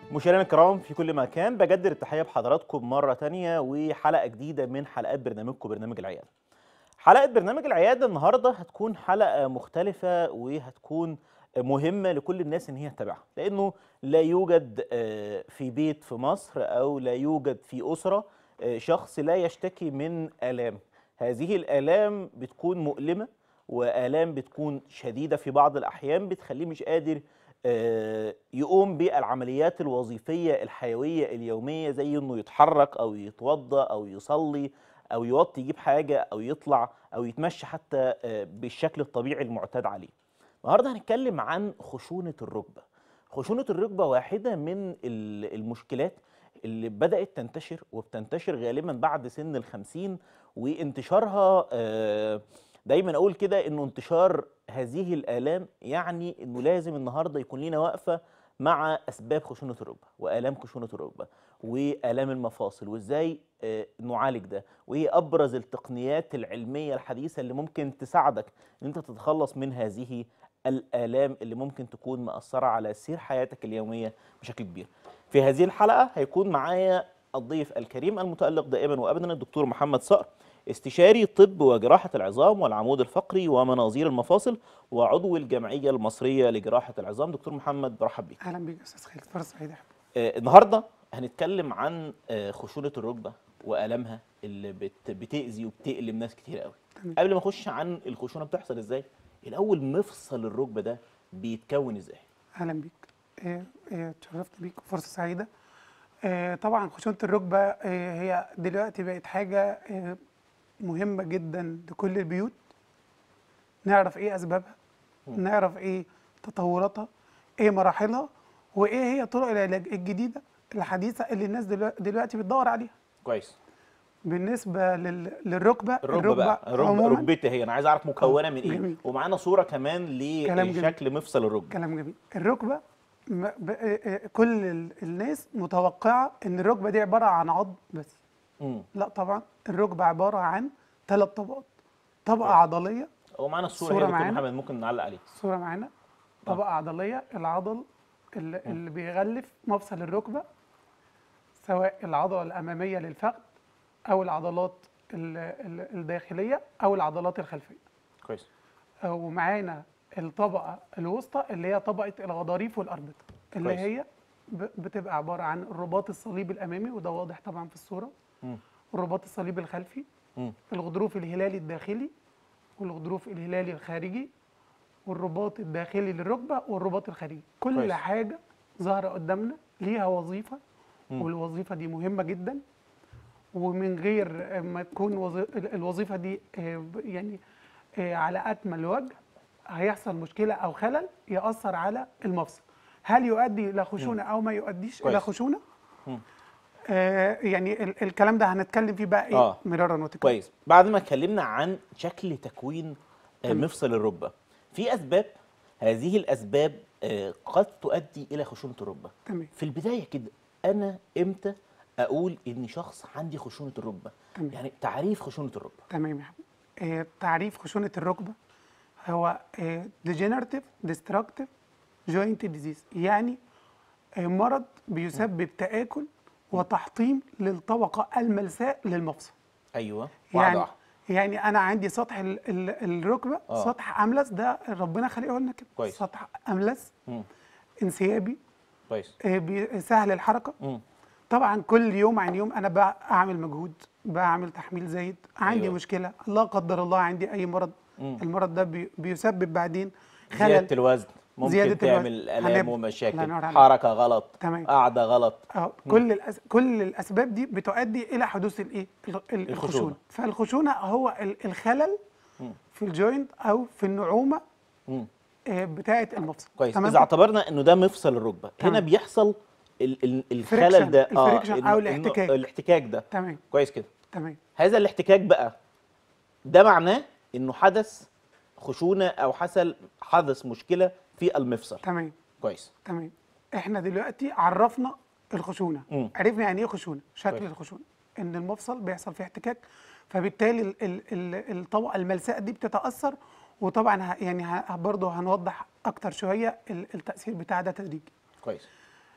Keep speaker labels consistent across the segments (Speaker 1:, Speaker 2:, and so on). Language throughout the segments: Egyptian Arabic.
Speaker 1: مشاهدينا الكرام في كل مكان بجدد التحيه بحضراتكم مره تانية وحلقه جديده من حلقات برنامجكم برنامج العياده. حلقه برنامج العياده النهارده هتكون حلقه مختلفه وهتكون مهمه لكل الناس ان هي تتابعها لانه لا يوجد آه، في بيت في مصر او لا يوجد في اسره آه، شخص لا يشتكي من الام. هذه الالام بتكون مؤلمه والام بتكون شديده في بعض الاحيان بتخليه مش قادر آه، يقوم بالعمليات الوظيفيه الحيويه اليوميه زي انه يتحرك او يتوضا او يصلي او يوطي يجيب حاجه او يطلع او يتمشى حتى آه، بالشكل الطبيعي المعتاد عليه. النهارده هنتكلم عن خشونه الركبه. خشونه الركبه واحده من ال- المشكلات اللي بدات تنتشر وبتنتشر غالبا بعد سن الخمسين وانتشارها آه، دايما اقول كده انه انتشار هذه الالام يعني انه لازم النهارده يكون لينا وقفه مع اسباب خشونه الركبه والام خشونه الركبه والام المفاصل وازاي آه، نعالج ده وايه ابرز التقنيات العلميه الحديثه اللي ممكن تساعدك ان انت تتخلص من هذه الالام اللي ممكن تكون مأثره على سير حياتك اليوميه بشكل كبير. في هذه الحلقه هيكون معايا الضيف الكريم المتألق دائما وابدا الدكتور محمد صقر استشاري طب وجراحة العظام والعمود الفقري ومناظير المفاصل وعضو الجمعية المصرية لجراحة العظام دكتور محمد برحب بيك
Speaker 2: اهلا بيك يا استاذ خالد فرصه سعيده
Speaker 1: آه النهاردة هنتكلم عن آه خشونة الركبة وآلامها اللي بت بتأذي وبتألم ناس كتير قوي
Speaker 2: تمام.
Speaker 1: قبل ما اخش عن الخشونة بتحصل ازاي الأول مفصل الركبة ده بيتكون ازاي
Speaker 2: اهلا بيك آه، آه، اتشرفت بيك وفرصه سعيده آه، طبعا خشونه الركبه آه، هي دلوقتي بقت حاجه آه، مهمه جدا لكل البيوت نعرف ايه اسبابها
Speaker 1: مم.
Speaker 2: نعرف ايه تطوراتها ايه مراحلها وايه هي طرق العلاج الجديده الحديثه اللي الناس دلوقتي, دلوقتي بتدور عليها
Speaker 1: كويس
Speaker 2: بالنسبه لل... للركبه
Speaker 1: الركبة بقى الركبة
Speaker 2: عموما
Speaker 1: ركبتي هي أنا عايز أعرف مكونة من إيه
Speaker 2: جميل.
Speaker 1: ومعانا صورة كمان
Speaker 2: كلام جميل.
Speaker 1: لشكل مفصل الركبة
Speaker 2: كلام جميل الركبه م- ب- آه، آه، كل ال- الناس متوقعه ان الركبه دي عباره عن عظم بس
Speaker 1: مم.
Speaker 2: لا طبعا الركبه عباره عن ثلاث طبقات طبقه
Speaker 1: كويس.
Speaker 2: عضليه
Speaker 1: هو معانا الصورة
Speaker 2: صورة
Speaker 1: هي دكتور
Speaker 2: معانا؟
Speaker 1: محمد ممكن نعلق عليها
Speaker 2: الصوره معانا طبقه عضليه العضل اللي, اللي بيغلف مفصل الركبه سواء العضله الاماميه للفخذ او العضلات ال- ال- الداخليه او العضلات الخلفيه
Speaker 1: كويس
Speaker 2: ومعانا الطبقة الوسطى اللي هي طبقة الغضاريف والأربطة اللي
Speaker 1: كويس.
Speaker 2: هي ب- بتبقى عبارة عن الرباط الصليبي الأمامي وده واضح طبعا في الصورة
Speaker 1: مم.
Speaker 2: والرباط الصليبي الخلفي
Speaker 1: مم.
Speaker 2: الغضروف الهلالي الداخلي والغضروف الهلالي الخارجي والرباط الداخلي للركبة والرباط الخارجي كل
Speaker 1: كويس.
Speaker 2: حاجة ظاهرة قدامنا ليها وظيفة
Speaker 1: مم.
Speaker 2: والوظيفة دي مهمة جدا ومن غير ما تكون وظي- الوظيفة دي آه، ب- يعني آه، على أكمل وجه هيحصل مشكلة أو خلل يأثر على المفصل هل يؤدي إلى خشونة أو ما يؤديش إلى
Speaker 1: كويس.
Speaker 2: خشونة؟
Speaker 1: مم.
Speaker 2: آه يعني ال- الكلام ده هنتكلم فيه بقى إيه
Speaker 1: آه.
Speaker 2: مرارا وتكرارا
Speaker 1: كويس بعد ما اتكلمنا عن شكل تكوين آه،
Speaker 2: تمام.
Speaker 1: مفصل الركبه في اسباب هذه الاسباب آه، قد تؤدي الى خشونه الركبه
Speaker 2: تمام
Speaker 1: في البدايه كده انا امتى اقول ان شخص عندي خشونه الركبه
Speaker 2: تمام.
Speaker 1: يعني تعريف خشونه الركبه
Speaker 2: تمام يا حبيبي آه تعريف خشونة الركبة هو آه degenerative destructive joint disease يعني آه مرض بيسبب تآكل وتحطيم للطبقة الملساء للمفصل
Speaker 1: ايوه واحده
Speaker 2: يعني
Speaker 1: واحده
Speaker 2: يعني انا عندي سطح ال ال الركبه
Speaker 1: آه.
Speaker 2: سطح املس ده ربنا خلقه لنا كده
Speaker 1: كويس.
Speaker 2: سطح املس
Speaker 1: مم.
Speaker 2: انسيابي
Speaker 1: كويس
Speaker 2: آه، بي- سهل الحركه
Speaker 1: مم.
Speaker 2: طبعا كل يوم عن يوم انا بعمل مجهود بعمل تحميل زايد عندي
Speaker 1: أيوة.
Speaker 2: أيوة. مشكله الله قدر الله عندي اي مرض
Speaker 1: مم.
Speaker 2: المرض ده بي بيسبب بعدين
Speaker 1: زياده
Speaker 2: خلل
Speaker 1: الوزن ممكن
Speaker 2: زيادة الوزن.
Speaker 1: تعمل الام
Speaker 2: هنبدأ. الله
Speaker 1: ومشاكل
Speaker 2: ينور عليك.
Speaker 1: حركه غلط
Speaker 2: تمام.
Speaker 1: قاعده غلط
Speaker 2: اه كل الأس... كل الاسباب دي بتؤدي الى حدوث الايه ال- ال-
Speaker 1: الخشونة.
Speaker 2: الخشونه فالخشونه هو ال- الخلل
Speaker 1: مم.
Speaker 2: في الجوينت او في النعومه
Speaker 1: مم.
Speaker 2: آه، بتاعه المفصل
Speaker 1: كويس
Speaker 2: تمام
Speaker 1: اذا اعتبرنا انه ده مفصل الركبه هنا
Speaker 2: تمام.
Speaker 1: بيحصل ال ال
Speaker 2: Friction.
Speaker 1: الخلل ده
Speaker 2: الفريكشن أو
Speaker 1: إنه- إنه
Speaker 2: الاحتكاك.
Speaker 1: الاحتكاك ده
Speaker 2: تمام
Speaker 1: كويس كده
Speaker 2: تمام
Speaker 1: هذا الاحتكاك بقى ده معناه انه حدث خشونه او حصل حدث مشكله في المفصل
Speaker 2: تمام
Speaker 1: كويس
Speaker 2: تمام احنا دلوقتي عرفنا الخشونه
Speaker 1: مم.
Speaker 2: عرفنا يعني ايه خشونه شكل
Speaker 1: كويس.
Speaker 2: الخشونه ان المفصل بيحصل فيه احتكاك فبالتالي ال ال ال الطبقه الملساء دي بتتاثر وطبعا ه- يعني ه- برضه هنوضح اكتر شويه ال- التاثير بتاع ده تدريجي
Speaker 1: كويس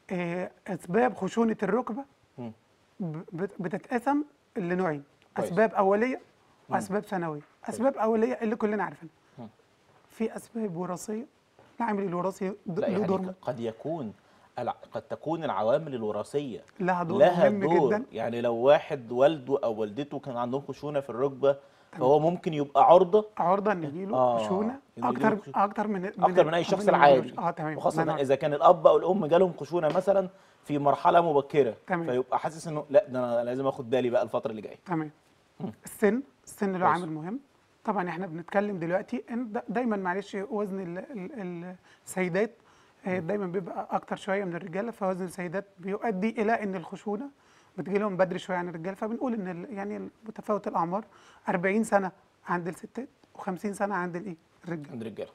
Speaker 2: آه، اسباب خشونه الركبه
Speaker 1: مم.
Speaker 2: ب- بت- بتتقسم لنوعين
Speaker 1: كويس.
Speaker 2: اسباب اوليه واسباب ثانويه اسباب اوليه اللي كلنا عارفينها
Speaker 1: مم.
Speaker 2: في اسباب وراثيه العامل الوراثي د-
Speaker 1: لا
Speaker 2: له
Speaker 1: يعني
Speaker 2: دور
Speaker 1: ق- قد يكون الع- قد تكون العوامل الوراثيه
Speaker 2: لها دور
Speaker 1: لها
Speaker 2: مهم
Speaker 1: دور
Speaker 2: جدا
Speaker 1: يعني لو واحد والده او والدته كان عندهم خشونه في الركبه فهو ممكن يبقى عرضه
Speaker 2: عرضه ان يجيله
Speaker 1: آه،
Speaker 2: خشونه
Speaker 1: إنه
Speaker 2: اكتر
Speaker 1: يجيله خشونة.
Speaker 2: اكتر من
Speaker 1: اكتر من اي شخص
Speaker 2: اللي
Speaker 1: العادي
Speaker 2: ملوش. اه تمام
Speaker 1: وخاصه
Speaker 2: الله ينور.
Speaker 1: اذا كان الاب او الام جالهم خشونه مثلا في مرحله مبكره
Speaker 2: تمام.
Speaker 1: فيبقى حاسس انه لا ده انا لازم اخد بالي بقى الفتره اللي جايه
Speaker 2: تمام السن السن له
Speaker 1: كويس.
Speaker 2: عامل مهم طبعا احنا بنتكلم دلوقتي ان دا- دايما معلش وزن ال- ال- السيدات آه، دايما بيبقى اكتر شويه من الرجاله فوزن السيدات بيؤدي الى ان الخشونه بتجي لهم بدري شويه عن الرجاله فبنقول ان ال- يعني متفاوت الاعمار 40 سنه عند الستات و50 سنه عند الايه الرجاله
Speaker 1: عند الرجاله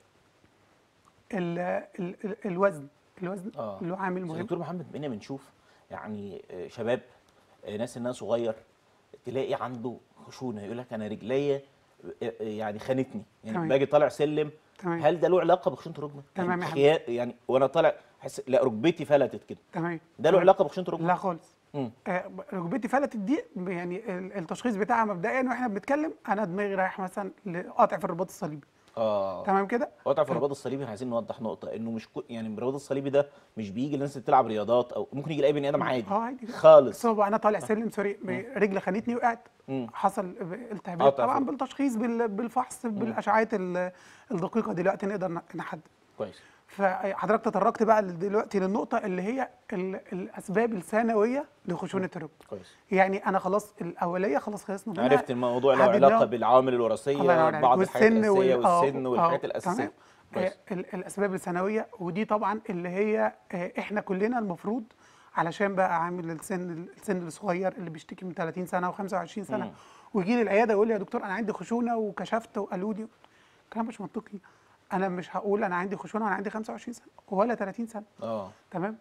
Speaker 2: ال- ال- ال- الوزن الوزن
Speaker 1: اه
Speaker 2: له عامل
Speaker 1: بس
Speaker 2: مهم
Speaker 1: دكتور محمد بقينا بنشوف يعني آه، شباب آه، ناس انها صغير تلاقي عنده خشونه يقول لك انا رجليا آه، آه، يعني خانتني يعني
Speaker 2: تمام.
Speaker 1: باجي طالع سلم
Speaker 2: تمام.
Speaker 1: هل ده له علاقه بخشونه الركبه؟
Speaker 2: تمام
Speaker 1: يعني
Speaker 2: يا
Speaker 1: خيا- يعني وانا طالع حس لا ركبتي فلتت كده
Speaker 2: تمام
Speaker 1: ده له علاقه بخشونه الركبه؟
Speaker 2: لا خالص
Speaker 1: مم.
Speaker 2: آه، ركبتي فلتت دي يعني ال- التشخيص بتاعها مبدئيا واحنا بنتكلم انا دماغي رايح مثلا لقاطع في الرباط الصليبي
Speaker 1: اه
Speaker 2: تمام كده
Speaker 1: وقطع في الرباط الصليبي احنا عايزين نوضح نقطه انه مش كو يعني الرباط الصليبي ده مش بيجي للناس اللي بتلعب رياضات او ممكن يجي لاي بني ادم عادي
Speaker 2: اه عادي
Speaker 1: خالص
Speaker 2: اصابه انا طالع سلم سوري رجلي خانتني وقعت
Speaker 1: مم.
Speaker 2: حصل التهابات
Speaker 1: قطع
Speaker 2: طبعا
Speaker 1: في-
Speaker 2: بالتشخيص بال- بالفحص بالاشعاعات ال- الدقيقه دلوقتي نقدر ن- نحدد
Speaker 1: كويس
Speaker 2: فحضرتك تطرقت بقى دلوقتي للنقطه اللي هي ال- الاسباب الثانويه لخشونه الركبه
Speaker 1: كويس
Speaker 2: يعني انا خلاص الاوليه خلاص خلصنا منها
Speaker 1: عرفت الموضوع له
Speaker 2: حددناه.
Speaker 1: علاقه بالعوامل الوراثيه
Speaker 2: الله ينور عليك.
Speaker 1: بعض الحاجات
Speaker 2: والسن
Speaker 1: الاساسيه
Speaker 2: وال- آه،
Speaker 1: والسن والحاجات
Speaker 2: آه،
Speaker 1: الاساسيه
Speaker 2: تمام.
Speaker 1: كويس
Speaker 2: آه، ال- الاسباب الثانويه ودي طبعا اللي هي آه، احنا كلنا المفروض علشان بقى عامل السن السن الصغير اللي بيشتكي من 30 سنه و25 سنه
Speaker 1: مم.
Speaker 2: ويجي لي العياده يقول لي يا دكتور انا عندي خشونه وكشفت وقالوا لي كلام مش منطقي انا مش هقول انا عندي خشونه وانا عندي 25 سنه ولا 30 سنه
Speaker 1: اه
Speaker 2: تمام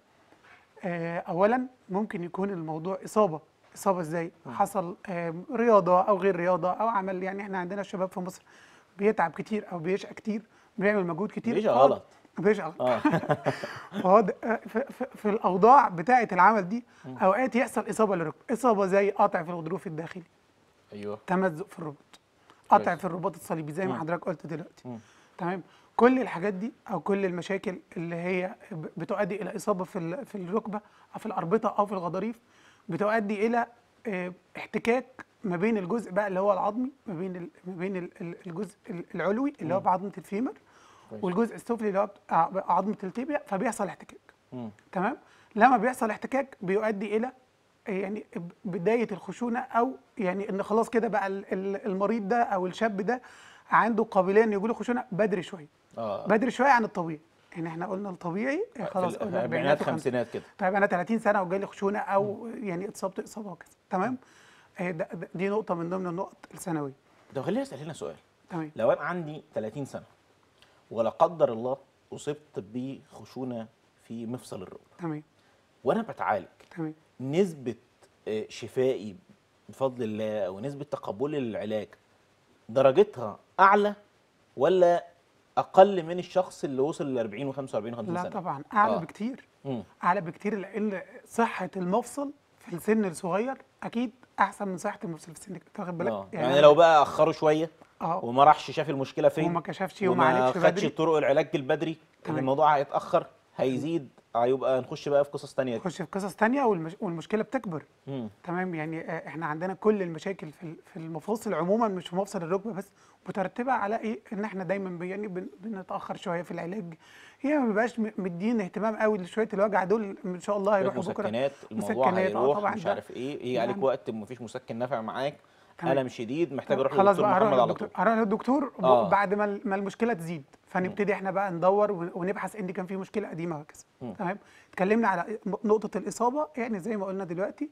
Speaker 2: آه، اولا ممكن يكون الموضوع اصابه اصابه ازاي حصل آه، رياضه او غير رياضه او عمل يعني احنا عندنا الشباب في مصر بيتعب كتير او بيشقى كتير بيعمل مجهود كتير
Speaker 1: بيشقى
Speaker 2: فهو-
Speaker 1: غلط.
Speaker 2: بيشقى غلط
Speaker 1: اه
Speaker 2: فهو ده- آه، في, في, في الاوضاع بتاعه العمل دي اوقات يحصل اصابه للركب اصابه زي قطع في الغضروف الداخلي
Speaker 1: ايوه
Speaker 2: تمزق في الرباط قطع
Speaker 1: كويس.
Speaker 2: في الرباط الصليبي زي ما
Speaker 1: مم.
Speaker 2: حضرتك قلت دلوقتي
Speaker 1: مم.
Speaker 2: تمام كل الحاجات دي او كل المشاكل اللي هي ب- بتؤدي الى اصابه في ال- في الركبه او في الاربطه او في الغضاريف بتؤدي الى آه، احتكاك ما بين الجزء بقى اللي هو العظمي ما بين ال- ما بين ال- ال- الجزء ال- العلوي اللي هو بعظمه الفيمر
Speaker 1: كويس.
Speaker 2: والجزء السفلي اللي هو بتاع عظمه التيبيا فبيحصل احتكاك
Speaker 1: مم.
Speaker 2: تمام لما بيحصل احتكاك بيؤدي الى يعني ب- بدايه الخشونه او يعني ان خلاص كده بقى ال- ال- المريض ده او الشاب ده عنده قابليه ان يجيله خشونه بدري شويه
Speaker 1: اه
Speaker 2: بدري شويه عن الطبيعي يعني احنا قلنا الطبيعي
Speaker 1: في
Speaker 2: خلاص
Speaker 1: ال-
Speaker 2: قلنا
Speaker 1: في
Speaker 2: أربعينات
Speaker 1: الاربعينات
Speaker 2: وخمسينات.
Speaker 1: خمسينات كده
Speaker 2: طيب انا 30 سنه وجالي خشونه او يعني اتصبت اصابه وكذا تمام آه، ده- ده- دي نقطه من ضمن النقط الثانويه
Speaker 1: طب خليني اسال هنا سؤال
Speaker 2: تمام
Speaker 1: لو انا عندي 30 سنه ولا قدر الله اصبت بخشونه في مفصل الركبه
Speaker 2: تمام
Speaker 1: وانا بتعالج
Speaker 2: تمام
Speaker 1: نسبه آه، شفائي بفضل الله او نسبه تقبلي للعلاج درجتها اعلى ولا اقل من الشخص اللي وصل ل 40 و45 و50
Speaker 2: لا
Speaker 1: سنه
Speaker 2: طبعا اعلى
Speaker 1: آه.
Speaker 2: بكتير
Speaker 1: مم.
Speaker 2: اعلى بكتير لان صحه المفصل في السن الصغير اكيد احسن من صحه المفصل في السن الكبير. واخد بالك
Speaker 1: آه. يعني لو بقى اخروا شويه
Speaker 2: اه
Speaker 1: وما راحش شاف المشكله فين
Speaker 2: وما كشفش وما
Speaker 1: وما
Speaker 2: عالجش
Speaker 1: خدش
Speaker 2: بدري
Speaker 1: طرق العلاج البدري ان
Speaker 2: تمام.
Speaker 1: الموضوع هيتاخر هيزيد هيبقى نخش بقى في قصص تانية
Speaker 2: نخش في قصص تانية والمش... والمشكله بتكبر
Speaker 1: مم.
Speaker 2: تمام يعني آه، احنا عندنا كل المشاكل في ال- في المفاصل عموما مش في مفصل الركبه بس مترتبه على ايه ان احنا دايما بي- يعني بن- بنتاخر شويه في العلاج هي ما بيبقاش م- مدين اهتمام قوي لشويه الوجع دول ان شاء الله هيروحوا بكره
Speaker 1: مسكنات الموضوع
Speaker 2: مسكنات، آه،
Speaker 1: هيروح
Speaker 2: طبعاً
Speaker 1: مش
Speaker 2: ده-
Speaker 1: عارف ايه يجي عليك
Speaker 2: يعني-
Speaker 1: وقت مفيش مسكن نافع معاك
Speaker 2: تمام.
Speaker 1: الم شديد محتاج اروح
Speaker 2: خلاص
Speaker 1: للدكتور
Speaker 2: بقى
Speaker 1: محمد
Speaker 2: هروح
Speaker 1: على
Speaker 2: للدكتور
Speaker 1: طول
Speaker 2: هروح للدكتور ب-
Speaker 1: آه.
Speaker 2: بعد ما ال- ما المشكله تزيد فنبتدي احنا بقى ندور ون- ونبحث ان كان في مشكله قديمه وهكذا
Speaker 1: مم.
Speaker 2: تمام اتكلمنا على نقطه الاصابه يعني زي ما قلنا دلوقتي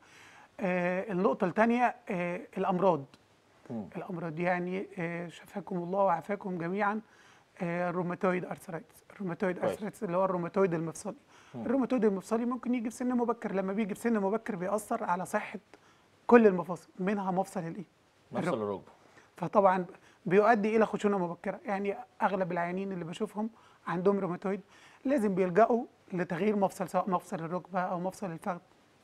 Speaker 2: آه النقطه الثانيه آه الامراض
Speaker 1: مم.
Speaker 2: الامراض يعني آه شفاكم الله وعافاكم جميعا آه الروماتويد ارثرايتس الروماتويد
Speaker 1: كويس.
Speaker 2: ارثرايتس اللي هو الروماتويد المفصلي الروماتويد المفصلي ممكن يجي في سن مبكر لما بيجي في سن مبكر بيأثر على صحه كل المفاصل منها مفصل الايه
Speaker 1: مفصل
Speaker 2: الركبة.
Speaker 1: الركبه
Speaker 2: فطبعا بيؤدي الى خشونه مبكره يعني اغلب العيانين اللي بشوفهم عندهم روماتويد لازم بيلجأوا لتغيير مفصل سواء مفصل الركبه او مفصل الفخذ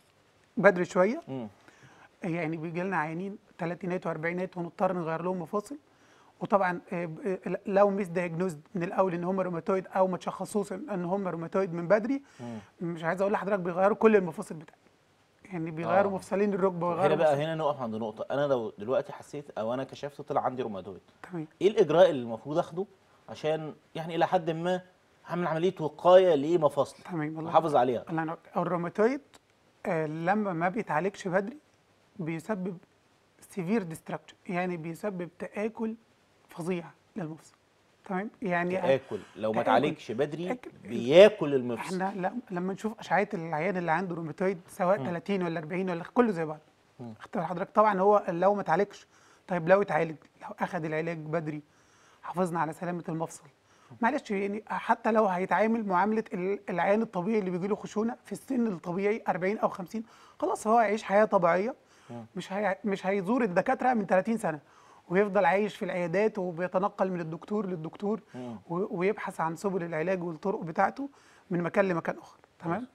Speaker 2: بدري شويه
Speaker 1: مم.
Speaker 2: يعني بيجي لنا عيانين ثلاثينات واربعينات ونضطر نغير لهم مفاصل وطبعا آه، ب- آه، لو مش دايجنوزد من الاول ان هم روماتويد او ما تشخصوش ان إن هم روماتويد من بدري
Speaker 1: مم.
Speaker 2: مش عايز اقول لحضرتك بيغيروا كل المفاصل بتاعتهم يعني بيغيروا
Speaker 1: آه.
Speaker 2: مفصلين الركبه
Speaker 1: هنا
Speaker 2: ويغيروا
Speaker 1: بقى
Speaker 2: مفصل-
Speaker 1: هنا نقف عند نقطه انا لو دلوقتي حسيت او انا كشفت طلع عندي روماتويد
Speaker 2: تمام
Speaker 1: ايه الاجراء اللي المفروض اخده عشان يعني الى حد ما اعمل عمليه وقايه لمفاصلي
Speaker 2: تمام والله
Speaker 1: واحافظ عليها
Speaker 2: الله ينور الروماتويد آه، لما ما بيتعالجش بدري بيسبب سيفير ديستراكشن يعني بيسبب تآكل فظيع للمفصل تمام يعني
Speaker 1: تاكل لو ما
Speaker 2: تآكل.
Speaker 1: اتعالجش بدري
Speaker 2: تآكل.
Speaker 1: بياكل المفصل
Speaker 2: احنا لم- لما نشوف اشعاعات العيان اللي عنده روماتويد سواء 30 ولا 40 ولا كله زي بعض اختار حضرتك طبعا هو لو ما اتعالجش طيب لو اتعالج لو اخذ العلاج بدري حافظنا على سلامه المفصل معلش يعني حتى لو هيتعامل معامله ال- العيان الطبيعي اللي بيجي له خشونه في السن الطبيعي 40 او 50 خلاص هو هيعيش حياه طبيعيه مش هي مش هيزور الدكاتره من 30 سنه ويفضل عايش في العيادات وبيتنقل من الدكتور للدكتور و- ويبحث عن سبل العلاج والطرق بتاعته من مكان لمكان اخر تمام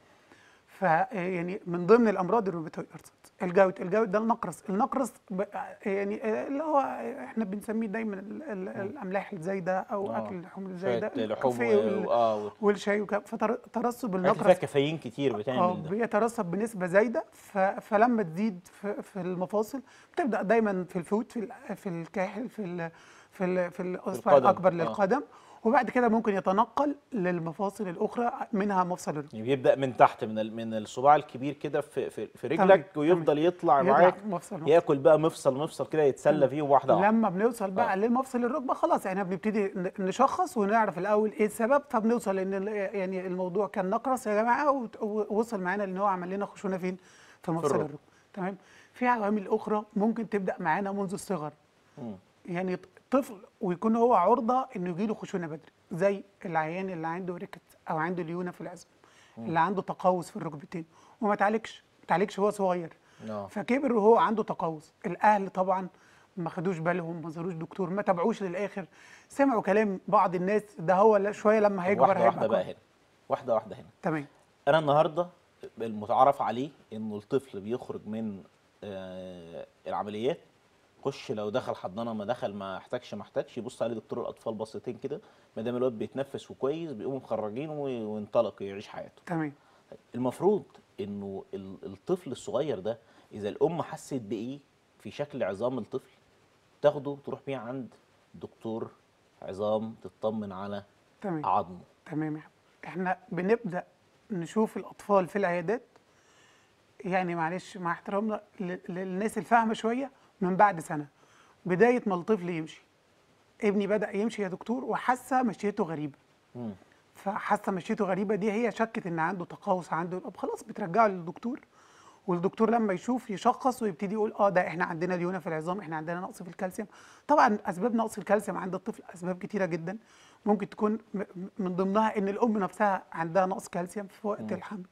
Speaker 2: ف يعني من ضمن الامراض الروماتويد ارثرايتس الجوت الجوت ده النقرس النقرس ب- يعني اللي هو احنا بنسميه دايما ال- ال- الاملاح الزايده او
Speaker 1: آه.
Speaker 2: اكل اللحوم
Speaker 1: شويه
Speaker 2: الزايده
Speaker 1: لحوم
Speaker 2: الكافيه وال-
Speaker 1: و- اه
Speaker 2: والشاي وكده فترسب
Speaker 1: حاجات فيها
Speaker 2: النقرس
Speaker 1: كافيين كتير
Speaker 2: اه
Speaker 1: بتعمل ده
Speaker 2: بيترسب بنسبه زايده ف... فلما تزيد في, في المفاصل بتبدا دايما في الفوت في ال... في الكاحل في ال... في ال... في الاصبع
Speaker 1: القدم،
Speaker 2: الاكبر
Speaker 1: آه.
Speaker 2: للقدم وبعد كده ممكن يتنقل للمفاصل الاخرى منها مفصل الركبه
Speaker 1: يعني بيبدا من تحت من ال- من الصباع الكبير كده في في, في
Speaker 2: تمام،
Speaker 1: رجلك ويفضل يطلع
Speaker 2: يطلع
Speaker 1: معاك
Speaker 2: مفصل مفصل.
Speaker 1: ياكل بقى مفصل مفصل كده يتسلى فيه واحده واحده
Speaker 2: لما بنوصل بقى
Speaker 1: آه.
Speaker 2: للمفصل الركبه خلاص يعني بنبتدي ن- نشخص ونعرف الاول ايه السبب فبنوصل ان ال- يعني الموضوع كان نقرس يا جماعه وت- ووصل معانا لان هو عمل لنا خشونه فين في مفصل
Speaker 1: الركبة.
Speaker 2: الركبه تمام في عوامل اخرى ممكن تبدا معانا منذ الصغر
Speaker 1: مم.
Speaker 2: يعني ط- طفل ويكون هو عرضه انه يجي له خشونه بدري زي العيان اللي عنده ريكت او عنده ليونه في العظم اللي عنده تقوس في الركبتين وما تعالجش ما تعالجش وهو صغير
Speaker 1: اه
Speaker 2: فكبر وهو عنده تقوس الاهل طبعا ما خدوش بالهم ما زاروش دكتور ما تابعوش للاخر سمعوا كلام بعض الناس ده هو لا شويه لما هيكبر
Speaker 1: واحده
Speaker 2: هيبقى
Speaker 1: واحده بقى
Speaker 2: كويس.
Speaker 1: هنا واحده واحده هنا
Speaker 2: تمام
Speaker 1: انا النهارده المتعارف عليه انه الطفل بيخرج من آه العمليات خش لو دخل حضانه ما دخل ما احتاجش ما احتاجش يبص عليه دكتور الاطفال بصتين كده ما دام الواد بيتنفس وكويس بيقوموا مخرجينه وي- وينطلق يعيش حياته
Speaker 2: تمام
Speaker 1: المفروض انه ال- الطفل الصغير ده اذا الام حست بايه في شكل عظام الطفل تاخده تروح بيه عند دكتور عظام تطمن على
Speaker 2: تمام
Speaker 1: عظمه
Speaker 2: تمام يا حبيبي. احنا بنبدا نشوف الاطفال في العيادات يعني معلش مع احترامنا ل- للناس الفاهمه شويه من بعد سنه بدايه ما الطفل يمشي ابني بدا يمشي يا دكتور وحاسه مشيته غريبه
Speaker 1: مم.
Speaker 2: فحاسه مشيته غريبه دي هي شكت ان عنده تقوس عنده طب خلاص بترجعه للدكتور والدكتور لما يشوف يشخص ويبتدي يقول اه ده احنا عندنا ليونه في العظام احنا عندنا نقص في الكالسيوم طبعا اسباب نقص الكالسيوم عند الطفل اسباب كتيره جدا ممكن تكون م- م- من ضمنها ان الام نفسها عندها نقص كالسيوم في وقت الحمل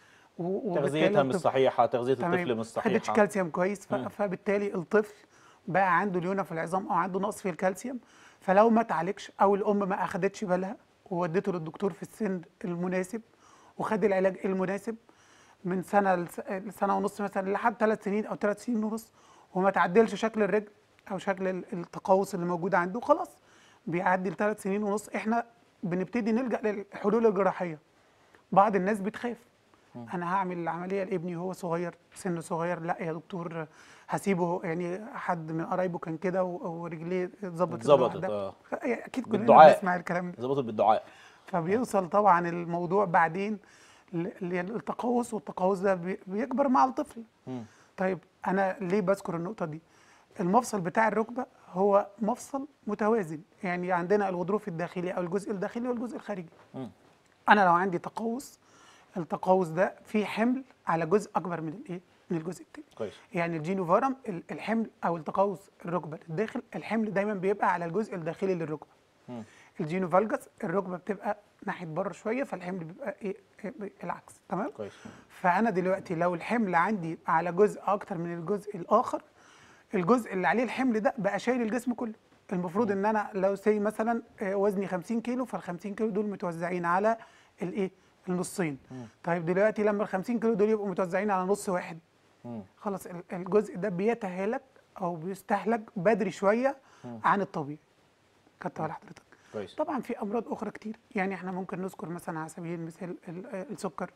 Speaker 2: و- وبالتالي
Speaker 1: تغذيتها مش
Speaker 2: الطفل-
Speaker 1: صحيحه تغذيه
Speaker 2: تمام.
Speaker 1: الطفل مش
Speaker 2: ما خدتش
Speaker 1: صحيحه
Speaker 2: كالسيوم كويس ف...
Speaker 1: مم.
Speaker 2: فبالتالي الطفل بقى عنده ليونه في العظام او عنده نقص في الكالسيوم فلو ما اتعالجش او الام ما اخدتش بالها وودته للدكتور في السن المناسب وخد العلاج المناسب من سنه لس- لسنه ونص مثلا لحد ثلاث سنين او ثلاث سنين ونص وما تعدلش شكل الرجل او شكل ال- التقوس اللي موجود عنده خلاص بيعدي لثلاث سنين ونص احنا بنبتدي نلجا للحلول الجراحيه بعض الناس بتخاف انا هعمل العمليه لابني وهو صغير سنه صغير لا يا دكتور هسيبه يعني حد من قرايبه كان كده و- ورجليه اتظبطت
Speaker 1: اتظبطت،
Speaker 2: لوحدها.
Speaker 1: آه.
Speaker 2: يعني اكيد كلنا
Speaker 1: بالدعاء.
Speaker 2: بنسمع الكلام ده
Speaker 1: ظبطت بالدعاء
Speaker 2: فبيوصل طبعا الموضوع بعدين ل- للتقوس والتقوس ده بي- بيكبر مع الطفل
Speaker 1: مم.
Speaker 2: طيب انا ليه بذكر النقطه دي المفصل بتاع الركبه هو مفصل متوازن يعني عندنا الغضروف الداخلي او الجزء الداخلي والجزء الخارجي
Speaker 1: مم.
Speaker 2: انا لو عندي تقوس التقوس ده فيه حمل على جزء اكبر من الايه من الجزء التاني
Speaker 1: كويس
Speaker 2: يعني الجينوفارم ال- الحمل او التقوس الركبه الداخل الحمل دايما بيبقى على الجزء الداخلي للركبه
Speaker 1: مم.
Speaker 2: الجينوفالجس الركبه بتبقى ناحيه بره شويه فالحمل بيبقى ايه إيه العكس تمام
Speaker 1: كويس
Speaker 2: فانا دلوقتي لو الحمل عندي على جزء اكتر من الجزء الاخر الجزء اللي عليه الحمل ده بقى شايل الجسم كله المفروض ان انا لو سي مثلا آه، وزني 50 كيلو فال 50 كيلو دول متوزعين على الايه النصين طيب دلوقتي لما ال 50 كيلو دول يبقوا متوزعين على نص واحد
Speaker 1: مم.
Speaker 2: خلاص ال- الجزء ده بيتهالك او بيستهلك بدري شويه عن الطبيعي خدت بال حضرتك
Speaker 1: كويس
Speaker 2: طبعا في امراض اخرى كتير يعني احنا ممكن نذكر مثلا على سبيل المثال ال- آه، السكر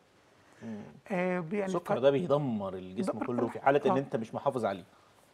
Speaker 2: آه، بي- يعني
Speaker 1: السكر
Speaker 2: ف-
Speaker 1: ده بيدمر الجسم
Speaker 2: بيدمر
Speaker 1: كله
Speaker 2: كل
Speaker 1: في
Speaker 2: حاجة.
Speaker 1: حاله ان
Speaker 2: آه.
Speaker 1: انت مش محافظ عليه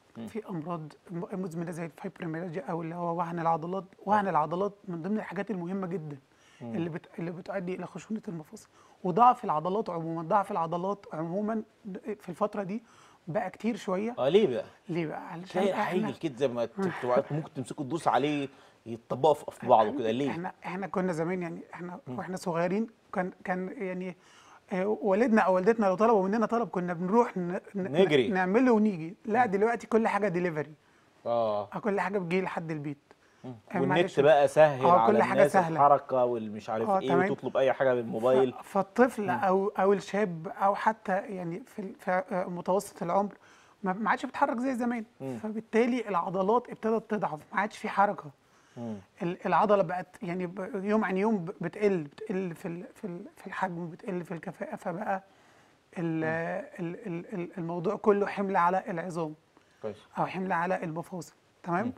Speaker 2: في امراض م- مزمنه زي الفايبروميالجيا او اللي هو وهن العضلات وهن العضلات من ضمن الحاجات المهمه جدا اللي بت... اللي بتؤدي الى خشونه المفاصل وضعف العضلات عموما ضعف العضلات عموما في الفتره دي بقى كتير شويه
Speaker 1: اه ليه بقى؟
Speaker 2: ليه بقى علشان
Speaker 1: تلاقي
Speaker 2: احنا
Speaker 1: حاجه كده زي ما ت- تبقى ممكن تمسكه تدوس عليه يتطبقوا في في بعض كده ليه؟
Speaker 2: احنا احنا كنا زمان يعني احنا واحنا صغيرين كان كان يعني آه، والدنا او والدتنا لو طلبوا مننا طلب كنا بنروح ن... ن-
Speaker 1: نجري.
Speaker 2: نعمله ونيجي لا دلوقتي كل حاجه ديليفري
Speaker 1: اه
Speaker 2: كل حاجه بتجي لحد البيت آه،
Speaker 1: والنت
Speaker 2: معلش.
Speaker 1: بقى سهل
Speaker 2: آه،
Speaker 1: على
Speaker 2: كل حاجة
Speaker 1: الناس
Speaker 2: سهلة.
Speaker 1: الحركه والمش عارف
Speaker 2: آه،
Speaker 1: ايه
Speaker 2: تمام.
Speaker 1: وتطلب اي حاجه بالموبايل
Speaker 2: ف- فالطفل او او الشاب او حتى يعني في ال- في آه، متوسط العمر ما ما عادش بيتحرك زي زمان فبالتالي العضلات ابتدت تضعف ما عادش في حركه
Speaker 1: مم.
Speaker 2: ال- العضله بقت يعني ب- يوم عن يوم ب- بتقل بتقل في ال- في ال- في الحجم بتقل في الكفاءه فبقى ال- ال- ال- ال- الموضوع كله حمل على العظام
Speaker 1: كويس
Speaker 2: او حمل على المفاصل تمام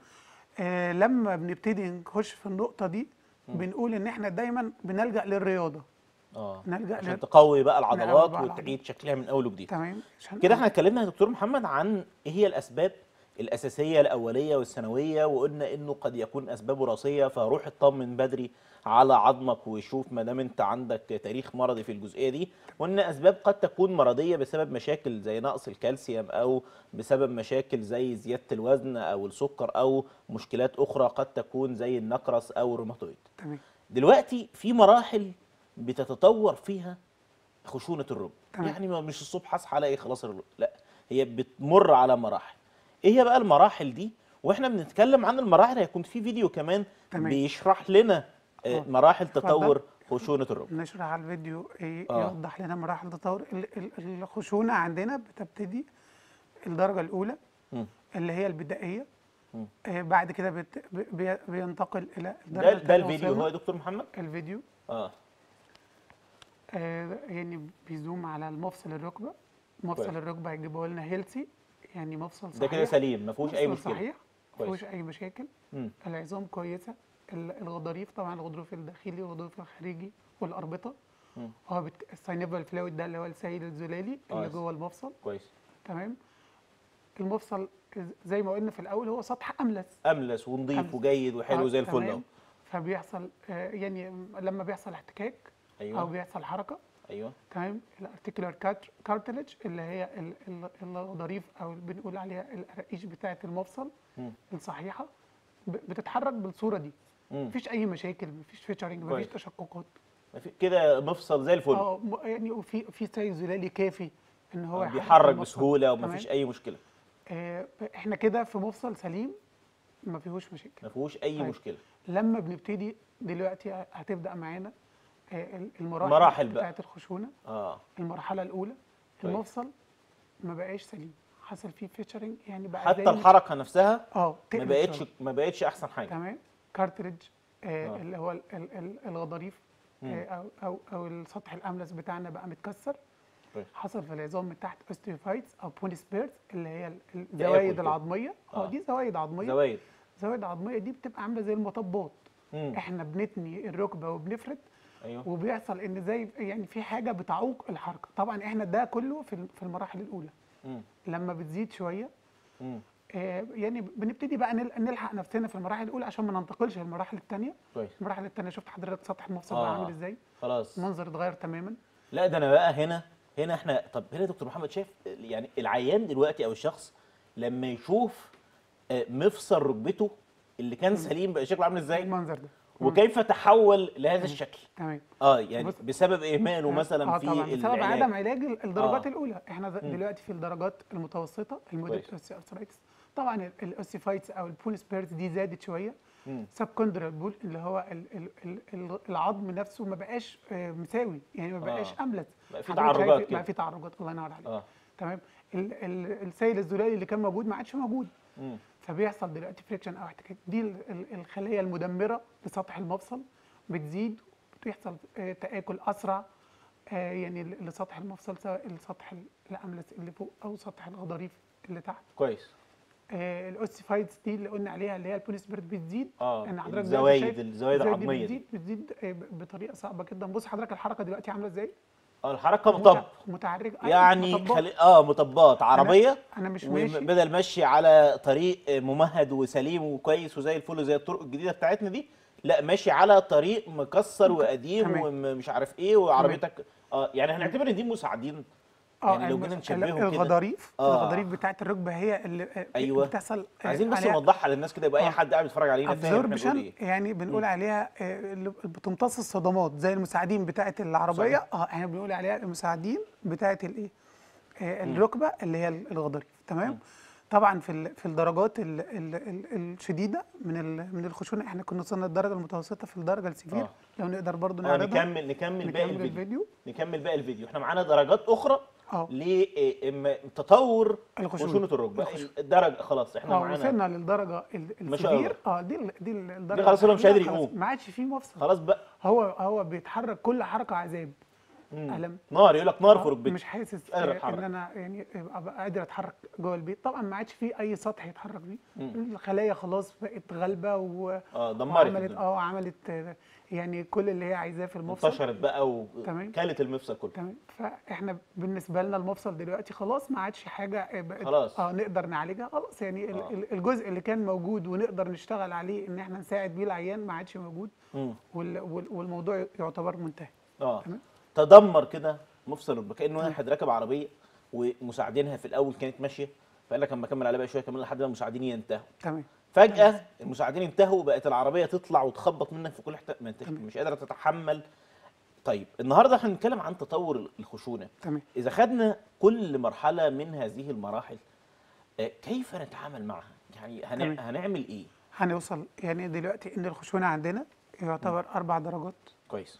Speaker 2: آه لما بنبتدي نخش في النقطه دي بنقول ان احنا دايما بنلجا للرياضه
Speaker 1: اه
Speaker 2: نلجأ
Speaker 1: عشان
Speaker 2: لل-
Speaker 1: تقوي بقى
Speaker 2: نقوي
Speaker 1: العضلات
Speaker 2: بقى
Speaker 1: وتعيد شكلها من اول وجديد
Speaker 2: تمام عشان
Speaker 1: كده احنا اتكلمنا يا دكتور محمد عن ايه هي الاسباب الاساسيه الاوليه والثانويه وقلنا انه قد يكون اسباب وراثيه فروح اطمن بدري على عظمك وشوف ما دام انت عندك تاريخ مرضي في الجزئيه دي وان اسباب قد تكون مرضيه بسبب مشاكل زي نقص الكالسيوم او بسبب مشاكل زي زياده الوزن او السكر او مشكلات اخرى قد تكون زي النقرس او الروماتويد
Speaker 2: تمام
Speaker 1: دلوقتي في مراحل بتتطور فيها خشونه الركب
Speaker 2: تمام.
Speaker 1: يعني ما مش الصبح اصحى الاقي خلاص الركب لا هي بتمر على مراحل ايه هي بقى المراحل دي واحنا بنتكلم عن المراحل هيكون في فيديو كمان
Speaker 2: تمام.
Speaker 1: بيشرح لنا آه،
Speaker 2: آه.
Speaker 1: مراحل
Speaker 2: اتفضل.
Speaker 1: تطور خشونه الركب
Speaker 2: نشرح على الفيديو إيه
Speaker 1: آه.
Speaker 2: يوضح لنا مراحل التطور ال- ال- الخشونه عندنا بتبتدي الدرجه الاولى
Speaker 1: مم.
Speaker 2: اللي هي البدائيه
Speaker 1: مم.
Speaker 2: آه بعد كده بت بي- بينتقل الى الدرجه
Speaker 1: ده ده
Speaker 2: الثانية
Speaker 1: الفيديو
Speaker 2: وصلنا.
Speaker 1: هو يا دكتور محمد
Speaker 2: الفيديو
Speaker 1: اه
Speaker 2: آه يعني بيزوم على المفصل الركبه مفصل
Speaker 1: كويس.
Speaker 2: الركبه هيجيبه لنا هيلسي يعني مفصل
Speaker 1: ده
Speaker 2: صحيح
Speaker 1: كده سليم ما فيهوش اي
Speaker 2: مفصل
Speaker 1: مشكله
Speaker 2: صحيح ما
Speaker 1: كويس.
Speaker 2: فيهوش اي مشاكل
Speaker 1: مم.
Speaker 2: العظام كويسه ال- الغضاريف طبعا الغضروف الداخلي والغضروف الخارجي والاربطه
Speaker 1: مم.
Speaker 2: هو بت... الساينيفال فلويد ده اللي هو السيل الزلالي اللي
Speaker 1: كويس.
Speaker 2: جوه المفصل
Speaker 1: كويس
Speaker 2: تمام المفصل زي ما قلنا في الاول هو سطح املس
Speaker 1: املس ونظيف
Speaker 2: أملس.
Speaker 1: وجيد وحلو
Speaker 2: آه،
Speaker 1: زي الفل اهو
Speaker 2: تمام. فبيحصل آه، يعني لما بيحصل احتكاك او
Speaker 1: ايوه
Speaker 2: بيحصل حركه
Speaker 1: ايوه
Speaker 2: تمام الارتيكولار كارتلج اللي هي ال- ال- الغضاريف او اللي بنقول عليها القراقيش بتاعه المفصل
Speaker 1: مم.
Speaker 2: الصحيحه ب- بتتحرك بالصوره دي
Speaker 1: مم.
Speaker 2: مفيش اي مشاكل مفيش فيتشرنج مفيش
Speaker 1: كويس.
Speaker 2: تشققات
Speaker 1: ما في- كده مفصل زي الفل
Speaker 2: اه م- يعني وفي في سيل زلالي كافي ان هو
Speaker 1: آه،
Speaker 2: يحرك
Speaker 1: بيحرك
Speaker 2: المفصل.
Speaker 1: بسهوله
Speaker 2: تمام؟
Speaker 1: ومفيش اي مشكله
Speaker 2: آه احنا كده في مفصل سليم ما فيهوش مشاكل
Speaker 1: ما فيهوش اي
Speaker 2: طيب.
Speaker 1: مشكله
Speaker 2: لما بنبتدي دلوقتي هتبدا معانا آه، ال- المراحل
Speaker 1: مراحل بقى.
Speaker 2: بتاعت الخشونه
Speaker 1: اه
Speaker 2: المرحله الاولى
Speaker 1: طيب.
Speaker 2: المفصل ما بقاش سليم حصل فيه فيتشرنج يعني بقى
Speaker 1: حتى
Speaker 2: زي-
Speaker 1: الحركه نفسها
Speaker 2: اه
Speaker 1: ما
Speaker 2: تقلب
Speaker 1: بقتش
Speaker 2: شوية.
Speaker 1: ما بقتش احسن حاجه
Speaker 2: تمام كارتريج آه
Speaker 1: آه.
Speaker 2: اللي هو ال- ال- ال- الغضاريف
Speaker 1: مم.
Speaker 2: آه او او او السطح الاملس بتاعنا بقى متكسر
Speaker 1: طيب.
Speaker 2: حصل في العظام من تحت اوستيوفايتس او بوني سبيرز اللي هي ال-
Speaker 1: تآكل
Speaker 2: الزوايد
Speaker 1: كده.
Speaker 2: العظميه اه
Speaker 1: آه.
Speaker 2: دي زوايد عظميه
Speaker 1: زوايد
Speaker 2: الزوايد العظميه دي بتبقى عامله زي المطبات
Speaker 1: مم.
Speaker 2: احنا بنتني الركبه وبنفرد
Speaker 1: ايوه
Speaker 2: وبيحصل ان زي يعني في حاجه بتعوق الحركه طبعا احنا ده كله في ال- في المراحل الاولى
Speaker 1: مم.
Speaker 2: لما بتزيد شويه
Speaker 1: مم.
Speaker 2: آه، يعني بنبتدي بقى نل- نلحق نفسنا في المراحل الاولى عشان ما ننتقلش للمراحل الثانيه
Speaker 1: كويس
Speaker 2: المراحل الثانيه شفت حضرتك سطح المفصل
Speaker 1: آه.
Speaker 2: بقى عامل ازاي
Speaker 1: خلاص
Speaker 2: المنظر اتغير تماما
Speaker 1: لا ده انا بقى هنا هنا احنا طب هنا يا دكتور محمد شايف يعني العيان دلوقتي او الشخص لما يشوف آه، مفصل ركبته اللي كان سليم بقى شكله عامل ازاي
Speaker 2: المنظر ده
Speaker 1: وكيف تحول لهذا الشكل
Speaker 2: تمام
Speaker 1: اه يعني
Speaker 2: بص-
Speaker 1: بسبب اهماله مثلا
Speaker 2: اه
Speaker 1: في
Speaker 2: طبعا بسبب
Speaker 1: العلاج.
Speaker 2: عدم علاج ال- الدرجات
Speaker 1: آه.
Speaker 2: الاولى احنا ز- دلوقتي في الدرجات المتوسطه المودريت
Speaker 1: كويس.
Speaker 2: اوستيوارثرايتس طبعا الاوستيفايتس او البون سبيرز دي زادت شويه
Speaker 1: مم.
Speaker 2: سب كوندرال بول اللي هو ال ال ال ال العظم نفسه ما بقاش آه، مساوي يعني ما بقاش
Speaker 1: آه.
Speaker 2: املس
Speaker 1: بقى في
Speaker 2: حضرتك
Speaker 1: تعرجات
Speaker 2: شايف-
Speaker 1: كده.
Speaker 2: بقى في تعرجات الله ينور عليك
Speaker 1: اه
Speaker 2: تمام ال ال السيل الزلالي اللي كان موجود ما عادش موجود
Speaker 1: مم.
Speaker 2: فبيحصل دلوقتي فريكشن او احتكاك دي ال- ال- الخليه المدمره لسطح المفصل بتزيد بيحصل آه، تاكل اسرع آه، يعني ل- لسطح المفصل سواء السطح الاملس اللي فوق او سطح الغضاريف اللي تحت
Speaker 1: كويس
Speaker 2: آه، الاوسيفايدز دي اللي قلنا عليها اللي هي البوليسبرت بتزيد
Speaker 1: اه
Speaker 2: ان حضرتك دلوقتي
Speaker 1: الزوايد
Speaker 2: شايف
Speaker 1: الزوايد
Speaker 2: الزوايد دي
Speaker 1: العظميه دي
Speaker 2: بتزيد بتزيد آه، ب- بطريقه صعبه جدا بص حضرتك الحركه دلوقتي عامله ازاي
Speaker 1: اه الحركه مطب
Speaker 2: متع- متعرجه أيوة،
Speaker 1: يعني
Speaker 2: مطبات.
Speaker 1: خلي... اه مطبات عربيه
Speaker 2: انا مش ماشي
Speaker 1: وبدل ماشي على طريق ممهد وسليم وكويس وزي الفل وزي الطرق الجديده بتاعتنا دي لا ماشي على طريق مكسر وقديم
Speaker 2: تمام.
Speaker 1: ومش عارف ايه وعربيتك اه يعني هنعتبر ان دي مساعدين يعني لو
Speaker 2: المس-
Speaker 1: جينا نشبهه كده.
Speaker 2: الغضاريف
Speaker 1: آه.
Speaker 2: الغضاريف بتاعت الركبه هي اللي آه،
Speaker 1: أيوة.
Speaker 2: بتحصل آه،
Speaker 1: عايزين بس
Speaker 2: عليها
Speaker 1: نوضحها للناس كده يبقى اي
Speaker 2: آه.
Speaker 1: حد قاعد بيتفرج علينا فاهم احنا بنقول
Speaker 2: ابزوربشن
Speaker 1: ايه
Speaker 2: يعني بنقول عليها آه، اللي بتمتص الصدمات زي المساعدين بتاعت العربيه
Speaker 1: صحيح.
Speaker 2: اه احنا بنقول عليها المساعدين بتاعت الايه آه، الركبه اللي هي الغضاريف تمام طبعا في ال- في الدرجات ال ال ال الشديده من ال- من الخشونه احنا كنا وصلنا الدرجه المتوسطه في الدرجه السيفير
Speaker 1: آه.
Speaker 2: لو نقدر برضو
Speaker 1: اه
Speaker 2: نعرضها
Speaker 1: نكمل نكمل باقي
Speaker 2: نكمل
Speaker 1: الفيديو
Speaker 2: الفيديو
Speaker 1: نكمل باقي الفيديو احنا معانا درجات اخرى
Speaker 2: اه
Speaker 1: لتطور
Speaker 2: الخشونة.
Speaker 1: خشونه الركبه
Speaker 2: الخشونة.
Speaker 1: الدرجه خلاص احنا
Speaker 2: اه
Speaker 1: معانا
Speaker 2: وصلنا للدرجه ال-
Speaker 1: ما شاء الله.
Speaker 2: السيفير اه دي ال- دي ال- الدرجه
Speaker 1: خلاص هو مش قادر
Speaker 2: الأخيرة، خلاص
Speaker 1: يقوم.
Speaker 2: ما عادش فيه مفصل
Speaker 1: خلاص بقى
Speaker 2: هو هو بيتحرك كل حركه عذاب
Speaker 1: مم.
Speaker 2: الم
Speaker 1: نار يقول لك نار في
Speaker 2: آه،
Speaker 1: ركبتي
Speaker 2: مش حاسس
Speaker 1: قادر
Speaker 2: آه،
Speaker 1: أتحرك.
Speaker 2: ان انا يعني ابقى قادر اتحرك جوه البيت طبعا ما عادش فيه اي سطح يتحرك بيه
Speaker 1: مم.
Speaker 2: الخلايا خلاص بقت غالبه و
Speaker 1: اه دمرت
Speaker 2: وعملت
Speaker 1: الدنيا.
Speaker 2: اه عملت آه، يعني كل اللي هي عايزاه في المفصل
Speaker 1: انتشرت بقى
Speaker 2: تمام.
Speaker 1: وكالت المفصل كله
Speaker 2: تمام فاحنا بالنسبه لنا المفصل دلوقتي خلاص ما عادش حاجه آه، بقت
Speaker 1: خلاص.
Speaker 2: اه نقدر نعالجها خلاص يعني ال-
Speaker 1: آه.
Speaker 2: ال- الجزء اللي كان موجود ونقدر نشتغل عليه ان احنا نساعد بيه العيان ما عادش موجود
Speaker 1: مم.
Speaker 2: وال- وال- والموضوع يعتبر منتهي
Speaker 1: اه
Speaker 2: تمام.
Speaker 1: تدمر كده مفصل الركبه كانه واحد راكب عربيه ومساعدينها في الاول كانت ماشيه فقال لك اما اكمل عليها بقى شويه كمان لحد ما المساعدين ينتهوا
Speaker 2: تمام
Speaker 1: فجاه المساعدين انتهوا بقت العربيه تطلع وتخبط منك في كل حته ما انتش
Speaker 2: تمام.
Speaker 1: مش قادره تتحمل طيب النهارده احنا هنتكلم عن تطور الخشونه
Speaker 2: تمام
Speaker 1: اذا خدنا كل مرحله من هذه المراحل آه، كيف نتعامل معها يعني هن...
Speaker 2: تمام.
Speaker 1: هنعمل ايه
Speaker 2: هنوصل يعني دلوقتي ان الخشونه عندنا يعتبر اربع درجات
Speaker 1: كويس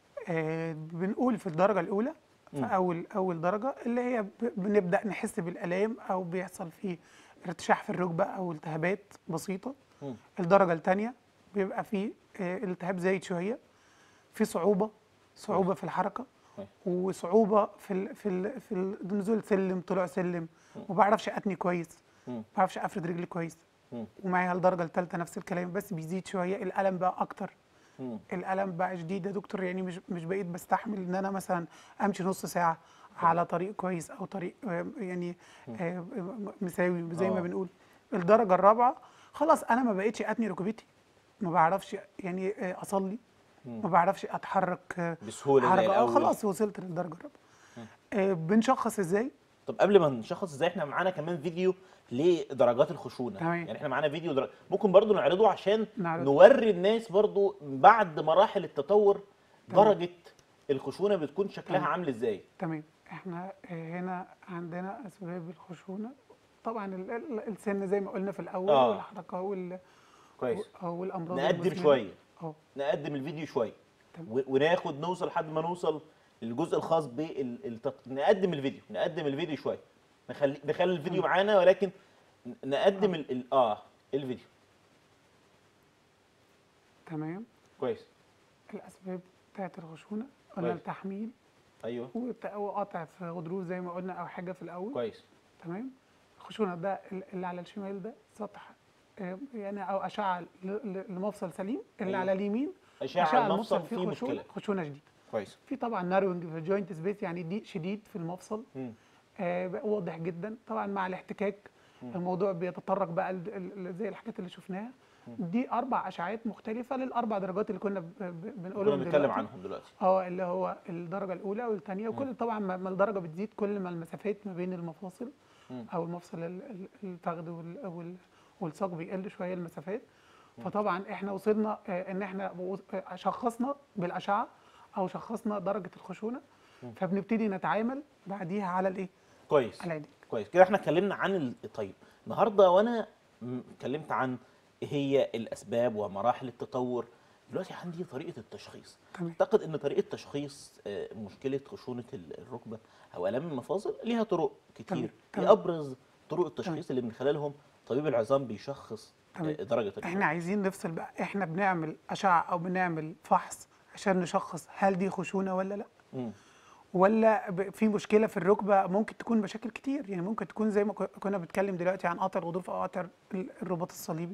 Speaker 2: آه بنقول في الدرجه الاولى في
Speaker 1: مم.
Speaker 2: اول اول درجه اللي هي ب- بنبدا نحس بالالام او بيحصل فيه ارتشاح في الركبه او التهابات بسيطه
Speaker 1: مم.
Speaker 2: الدرجه الثانيه بيبقى فيه آه التهاب زايد شويه في صعوبه صعوبه في الحركه
Speaker 1: كويس.
Speaker 2: وصعوبه في ال في ال في ال- نزول سلم طلوع سلم ما بعرفش اتني كويس
Speaker 1: مم.
Speaker 2: ما بعرفش افرد رجلي كويس
Speaker 1: مم.
Speaker 2: ومعاها الدرجه الثالثه نفس الكلام بس بيزيد شويه الالم بقى اكتر
Speaker 1: مم.
Speaker 2: الالم بقى شديد يا دكتور يعني مش مش بقيت بستحمل ان انا مثلا امشي نص ساعه على طريق كويس او طريق آه، يعني آه، مساوي زي
Speaker 1: آه.
Speaker 2: ما بنقول الدرجه الرابعه خلاص انا ما بقتش اتني ركبتي ما بعرفش يعني آه، اصلي ما بعرفش اتحرك آه،
Speaker 1: بسهوله زي
Speaker 2: حركه اه
Speaker 1: الاول
Speaker 2: خلاص وصلت للدرجه الرابعه آه، بنشخص ازاي
Speaker 1: طب قبل ما نشخص ازاي احنا معانا كمان فيديو لدرجات الخشونه
Speaker 2: تمام.
Speaker 1: يعني احنا معانا فيديو درج... ممكن برضو نعرضه عشان
Speaker 2: نعرضه.
Speaker 1: نوري الناس برضو بعد مراحل التطور درجه الخشونه بتكون شكلها
Speaker 2: تمام.
Speaker 1: عامل ازاي
Speaker 2: تمام احنا آه، هنا عندنا اسباب الخشونه طبعا ال- ال- السن زي ما قلنا في الاول
Speaker 1: آه.
Speaker 2: والحركه وال
Speaker 1: كويس
Speaker 2: او والامراض
Speaker 1: نقدم
Speaker 2: المزمنة.
Speaker 1: شويه
Speaker 2: اه
Speaker 1: نقدم الفيديو شويه
Speaker 2: تمام.
Speaker 1: و... وناخد نوصل لحد ما نوصل للجزء الخاص بالتط... نقدم الفيديو نقدم الفيديو شويه نخلي نخلي الفيديو معانا ولكن ن- نقدم ال... ال... اه الفيديو
Speaker 2: تمام
Speaker 1: كويس
Speaker 2: الاسباب بتاعت الخشونه قلنا
Speaker 1: كويس.
Speaker 2: التحميل
Speaker 1: ايوه
Speaker 2: وت- وقطع في غضروف زي ما قلنا او حاجه في الاول
Speaker 1: كويس
Speaker 2: تمام الخشونه ده ال- اللي على الشمال ده سطح آه، يعني او اشعه ل- ل- لمفصل سليم اللي
Speaker 1: أيوة.
Speaker 2: على اليمين
Speaker 1: اشعه المفصل
Speaker 2: فيه
Speaker 1: فيه
Speaker 2: خشونه
Speaker 1: مشكله
Speaker 2: خشونه شديده
Speaker 1: كويس
Speaker 2: في طبعا ناروينج في الجوينت سبيس يعني ضيق شديد في المفصل
Speaker 1: مم.
Speaker 2: آه بقى واضح جدا طبعا مع الاحتكاك الموضوع بيتطرق بقى ل- ل- زي الحاجات اللي شفناها دي اربع اشعاعات مختلفه للاربع درجات اللي كنا ب- ب-
Speaker 1: كنا
Speaker 2: بنقولهم
Speaker 1: بنتكلم
Speaker 2: دلوقتي.
Speaker 1: عنهم دلوقتي
Speaker 2: اه اللي هو الدرجه الاولى والثانيه وكل طبعا ما ما الدرجه بتزيد كل ما المسافات ما بين المفاصل
Speaker 1: مم.
Speaker 2: او المفصل ال- ال- الفخذ وال- وال- والساق بيقل شويه المسافات فطبعا احنا وصلنا آه، ان احنا و- آه، شخصنا بالاشعه او شخصنا درجه الخشونه فبنبتدي نتعامل بعديها على الايه؟
Speaker 1: كويس
Speaker 2: على العلاج
Speaker 1: كويس كده احنا اتكلمنا عن ال- طيب النهارده وانا م- اتكلمت عن ايه هي الاسباب ومراحل التطور دلوقتي عندي طريقه التشخيص
Speaker 2: تمام.
Speaker 1: اعتقد ان طريقه تشخيص آه، مشكله خشونه ال- الركبه او الام المفاصل ليها طرق كتير
Speaker 2: تمام.
Speaker 1: ايه
Speaker 2: تمام.
Speaker 1: ابرز طرق التشخيص اللي من خلالهم طبيب العظام بيشخص
Speaker 2: تمام.
Speaker 1: آه، درجه الجروح
Speaker 2: احنا عايزين نفصل بقى احنا بنعمل اشعه او بنعمل فحص عشان نشخص هل دي خشونه ولا لا
Speaker 1: مم.
Speaker 2: ولا ب- في مشكله في الركبه ممكن تكون مشاكل كتير يعني ممكن تكون زي ما ك- كنا بنتكلم دلوقتي عن قطع الغضروف او قطع ال- الرباط الصليبي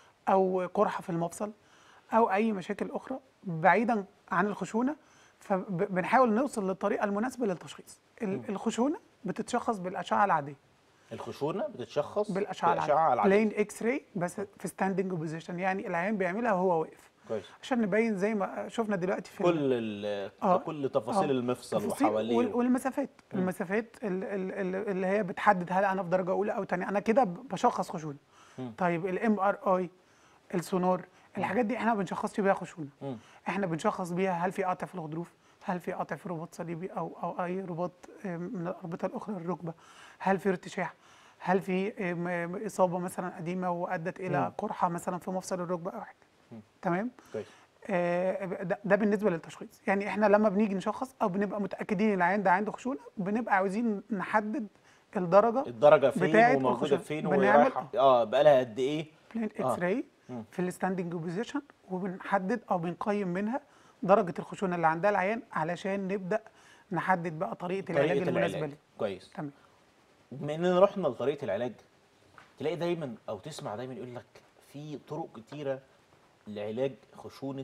Speaker 2: او قرحه في المفصل او اي مشاكل اخرى بعيدا عن الخشونه فبنحاول نوصل للطريقه المناسبه للتشخيص ال- الخشونه بتتشخص بالاشعه العاديه
Speaker 1: الخشونه بتتشخص
Speaker 2: بالاشعه
Speaker 1: بالاشعه
Speaker 2: العاديه
Speaker 1: العاديه
Speaker 2: بلين اكس راي بس في ستاندنج بوزيشن يعني العيان بيعملها وهو واقف
Speaker 1: كويس
Speaker 2: عشان نبين زي ما شفنا دلوقتي في ال-
Speaker 1: كل ال-
Speaker 2: آه.
Speaker 1: كل تفاصيل
Speaker 2: آه.
Speaker 1: المفصل
Speaker 2: تفاصيل
Speaker 1: وحواليه
Speaker 2: وال- والمسافات المسافات ال- ال- ال- اللي هي بتحدد هل انا في درجه اولى او ثانيه انا كده بشخص خشونه
Speaker 1: مم.
Speaker 2: طيب الام ار اي السونار الحاجات دي احنا ما بنشخصش بيها خشونه
Speaker 1: مم.
Speaker 2: احنا بنشخص بيها هل في قطع في الغضروف هل في قطع في رباط صليبي او او اي رباط آه، من الاربطه الاخرى للركبه هل في ارتشاح هل في آه، م- م- اصابه مثلا قديمه وادت الى
Speaker 1: مم.
Speaker 2: قرحه مثلا في مفصل الركبه او حاجه تمام
Speaker 1: كويس
Speaker 2: آه، ده, ده بالنسبه للتشخيص يعني احنا لما بنيجي نشخص او بنبقى متاكدين ان العيان ده عنده خشونه بنبقى عاوزين نحدد الدرجه
Speaker 1: الدرجه فين
Speaker 2: بتاعت
Speaker 1: وموجوده
Speaker 2: الخشونة.
Speaker 1: فين
Speaker 2: بنعمل-
Speaker 1: ورايحه اه بقالها قد ايه
Speaker 2: بلين
Speaker 1: آه.
Speaker 2: اكس راي
Speaker 1: مم.
Speaker 2: في الستاندنج بوزيشن وبنحدد او بنقيم منها درجه الخشونه اللي عندها العيان علشان نبدا نحدد بقى طريقه العلاج
Speaker 1: طريقه
Speaker 2: المناسبه
Speaker 1: العلاج
Speaker 2: ليه
Speaker 1: كويس
Speaker 2: تمام
Speaker 1: بما اننا رحنا لطريقه العلاج تلاقي دايما او تسمع دايما يقول لك في طرق كتيره لعلاج خشونه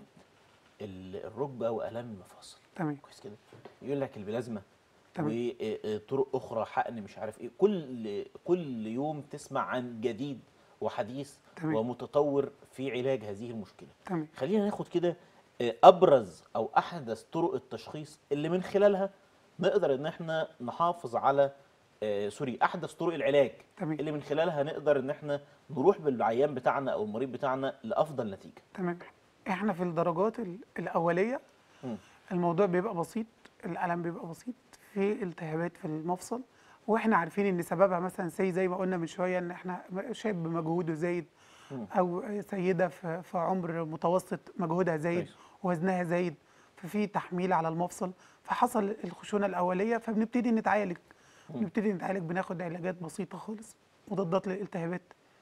Speaker 1: ال- الركبه والام المفاصل
Speaker 2: تمام
Speaker 1: كويس كده يقول لك البلازما
Speaker 2: تمام.
Speaker 1: وطرق اخرى حقن مش عارف ايه كل كل يوم تسمع عن جديد وحديث
Speaker 2: تمام.
Speaker 1: ومتطور في علاج هذه المشكله
Speaker 2: تمام
Speaker 1: خلينا ناخد كده آه، ابرز او احدث طرق التشخيص اللي من خلالها نقدر ان احنا نحافظ على آه، سوري احدث طرق العلاج
Speaker 2: تمام.
Speaker 1: اللي من خلالها نقدر ان احنا نروح بالعيان بتاعنا او المريض بتاعنا لافضل نتيجه
Speaker 2: تمام احنا في الدرجات ال- الاوليه
Speaker 1: مم.
Speaker 2: الموضوع بيبقى بسيط الالم بيبقى بسيط في التهابات في المفصل واحنا عارفين ان سببها مثلا زي زي ما قلنا من شويه ان احنا شاب مجهوده زايد
Speaker 1: مم.
Speaker 2: او سيده في في عمر متوسط مجهودها زايد
Speaker 1: كويس.
Speaker 2: وزنها زايد ففي تحميل على المفصل فحصل الخشونه الاوليه فبنبتدي نتعالج نبتدي نتعالج بناخد علاجات بسيطه خالص مضادات للالتهابات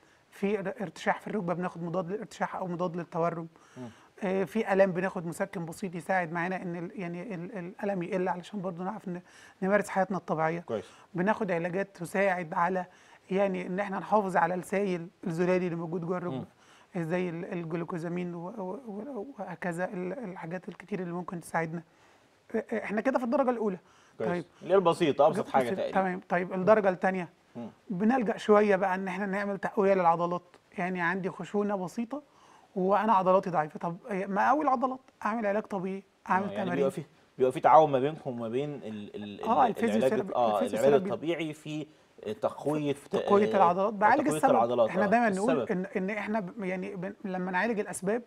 Speaker 2: في ارتشاح في الركبه بناخد مضاد للارتشاح او مضاد للتورم آه، في الام بناخد مسكن بسيط يساعد معانا ان ال- يعني ال- الالم يقل علشان برضو نعرف ن- نمارس حياتنا الطبيعيه
Speaker 1: كويس
Speaker 2: بناخد علاجات تساعد على يعني ان احنا نحافظ على السائل الزلالي اللي موجود جوه الركبه زي ال- الجلوكوزامين و- و- و- وهكذا ال- الحاجات الكتير اللي ممكن تساعدنا آه، آه، احنا كده في الدرجه الاولى
Speaker 1: كويس اللي هي البسيطه ابسط حاجه
Speaker 2: بسيط.
Speaker 1: تقريبا
Speaker 2: تمام طيب الدرجه الثانيه
Speaker 1: مم.
Speaker 2: بنلجا شويه بقى ان احنا نعمل تقويه للعضلات يعني عندي خشونه بسيطه وانا عضلاتي ضعيفه طب ما اقوي العضلات اعمل علاج طبيعي اعمل
Speaker 1: آه، يعني
Speaker 2: تمارين
Speaker 1: بيبقى في بيبقى في تعاون ما بينكم وما بين ال ال
Speaker 2: آه،
Speaker 1: ال-
Speaker 2: الفيزيوثيرابي-
Speaker 1: العلاج اه العلاج
Speaker 2: الفيزيوثيرابي.
Speaker 1: الطبيعي في تقويه
Speaker 2: تقويه
Speaker 1: آه،
Speaker 2: العضلات بعالج
Speaker 1: تقوية
Speaker 2: السبب
Speaker 1: العضلات
Speaker 2: احنا
Speaker 1: آه،
Speaker 2: دايما نقول
Speaker 1: السبب.
Speaker 2: ان ان احنا ب- يعني بن لما نعالج الاسباب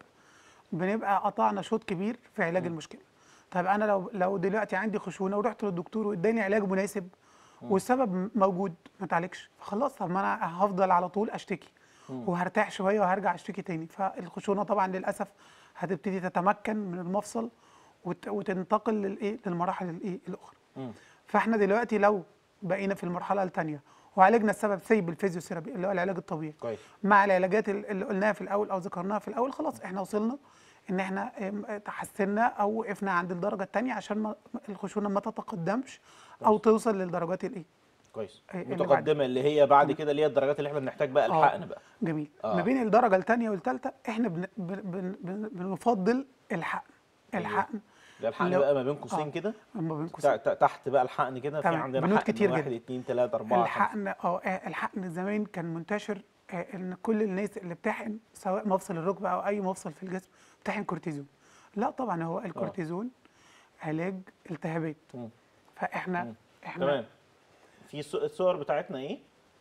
Speaker 2: بنبقى قطعنا شوط كبير في علاج المشكله طيب انا لو لو دلوقتي عندي خشونه ورحت للدكتور واداني علاج مناسب والسبب م- موجود ما اتعالجش فخلاص طب ما انا هفضل على طول اشتكي وهرتاح شويه وهرجع اشتكي تاني فالخشونه طبعا للاسف هتبتدي تتمكن من المفصل وت- وتنتقل للايه للمراحل الايه الاخرى
Speaker 1: مم.
Speaker 2: فاحنا دلوقتي لو بقينا في المرحله الثانيه وعالجنا السبب سيب الفيزيوثيرابي اللي هو العلاج الطبيعي
Speaker 1: كويس
Speaker 2: مع العلاجات ال- اللي قلناها في الاول او ذكرناها في الاول خلاص احنا وصلنا ان احنا ام، تحسنا او وقفنا عند الدرجه الثانيه عشان ما الخشونه ما تتقدمش او توصل للدرجات الايه
Speaker 1: كويس
Speaker 2: إيه اللي
Speaker 1: متقدمه اللي هي بعد كده اللي هي الدرجات اللي احنا بنحتاج بقى
Speaker 2: آه.
Speaker 1: الحقن بقى
Speaker 2: جميل
Speaker 1: آه.
Speaker 2: ما بين الدرجه الثانيه والثالثه احنا بن بن بن بن بنفضل الحقن الحقن
Speaker 1: ده الحقن
Speaker 2: لو-
Speaker 1: بقى ما بين قوسين
Speaker 2: آه.
Speaker 1: كده
Speaker 2: ما بين قوسين.
Speaker 1: تع- تع- تحت بقى الحقن كده في
Speaker 2: تمام.
Speaker 1: عندنا
Speaker 2: بنود
Speaker 1: حقن
Speaker 2: كتير
Speaker 1: واحد
Speaker 2: جدا.
Speaker 1: اتنين تلاته اربعه خمسة.
Speaker 2: الحقن اه آه، الحقن زمان كان منتشر آه، ان كل الناس اللي بتحقن سواء مفصل الركبه او اي مفصل في الجسم بتحقن كورتيزون لا طبعا هو الكورتيزون علاج التهابات
Speaker 1: مم.
Speaker 2: فاحنا احنا
Speaker 1: تمام في الص- الصور بتاعتنا ايه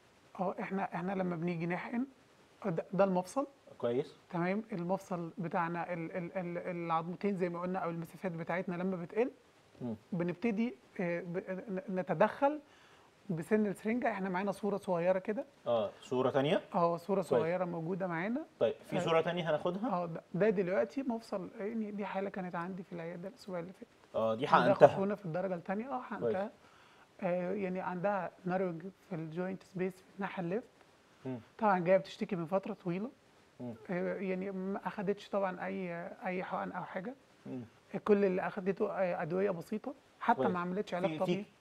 Speaker 2: اه احنا احنا لما بنيجي نحقن آه، ده, ده المفصل
Speaker 1: كويس
Speaker 2: تمام المفصل بتاعنا ال ال ال العظمتين زي ما قلنا او المسافات بتاعتنا لما بتقل
Speaker 1: مم.
Speaker 2: بنبتدي آه، ب- ن- نتدخل بسن السرنجه احنا معانا صوره صغيره كده
Speaker 1: اه صوره تانية
Speaker 2: اه صوره صغيره موجوده معانا
Speaker 1: طيب في
Speaker 2: آه.
Speaker 1: صوره تانية هناخدها
Speaker 2: اه ده, ده دلوقتي مفصل يعني دي حاله كانت عندي في العياده الاسبوع اللي فات
Speaker 1: اه دي
Speaker 2: عندها
Speaker 1: حقنتها
Speaker 2: خشونه في الدرجه الثانيه اه حقنتها آه يعني عندها نارونج في الجوينت سبيس في الناحيه الليفت
Speaker 1: مم.
Speaker 2: طبعا جايه بتشتكي من فتره طويله
Speaker 1: مم.
Speaker 2: آه يعني ما اخدتش طبعا اي اي حقن او حاجه
Speaker 1: مم.
Speaker 2: كل اللي اخدته آه، ادويه بسيطه حتى
Speaker 1: كويس.
Speaker 2: ما عملتش علاج
Speaker 1: في-
Speaker 2: طبيعي
Speaker 1: في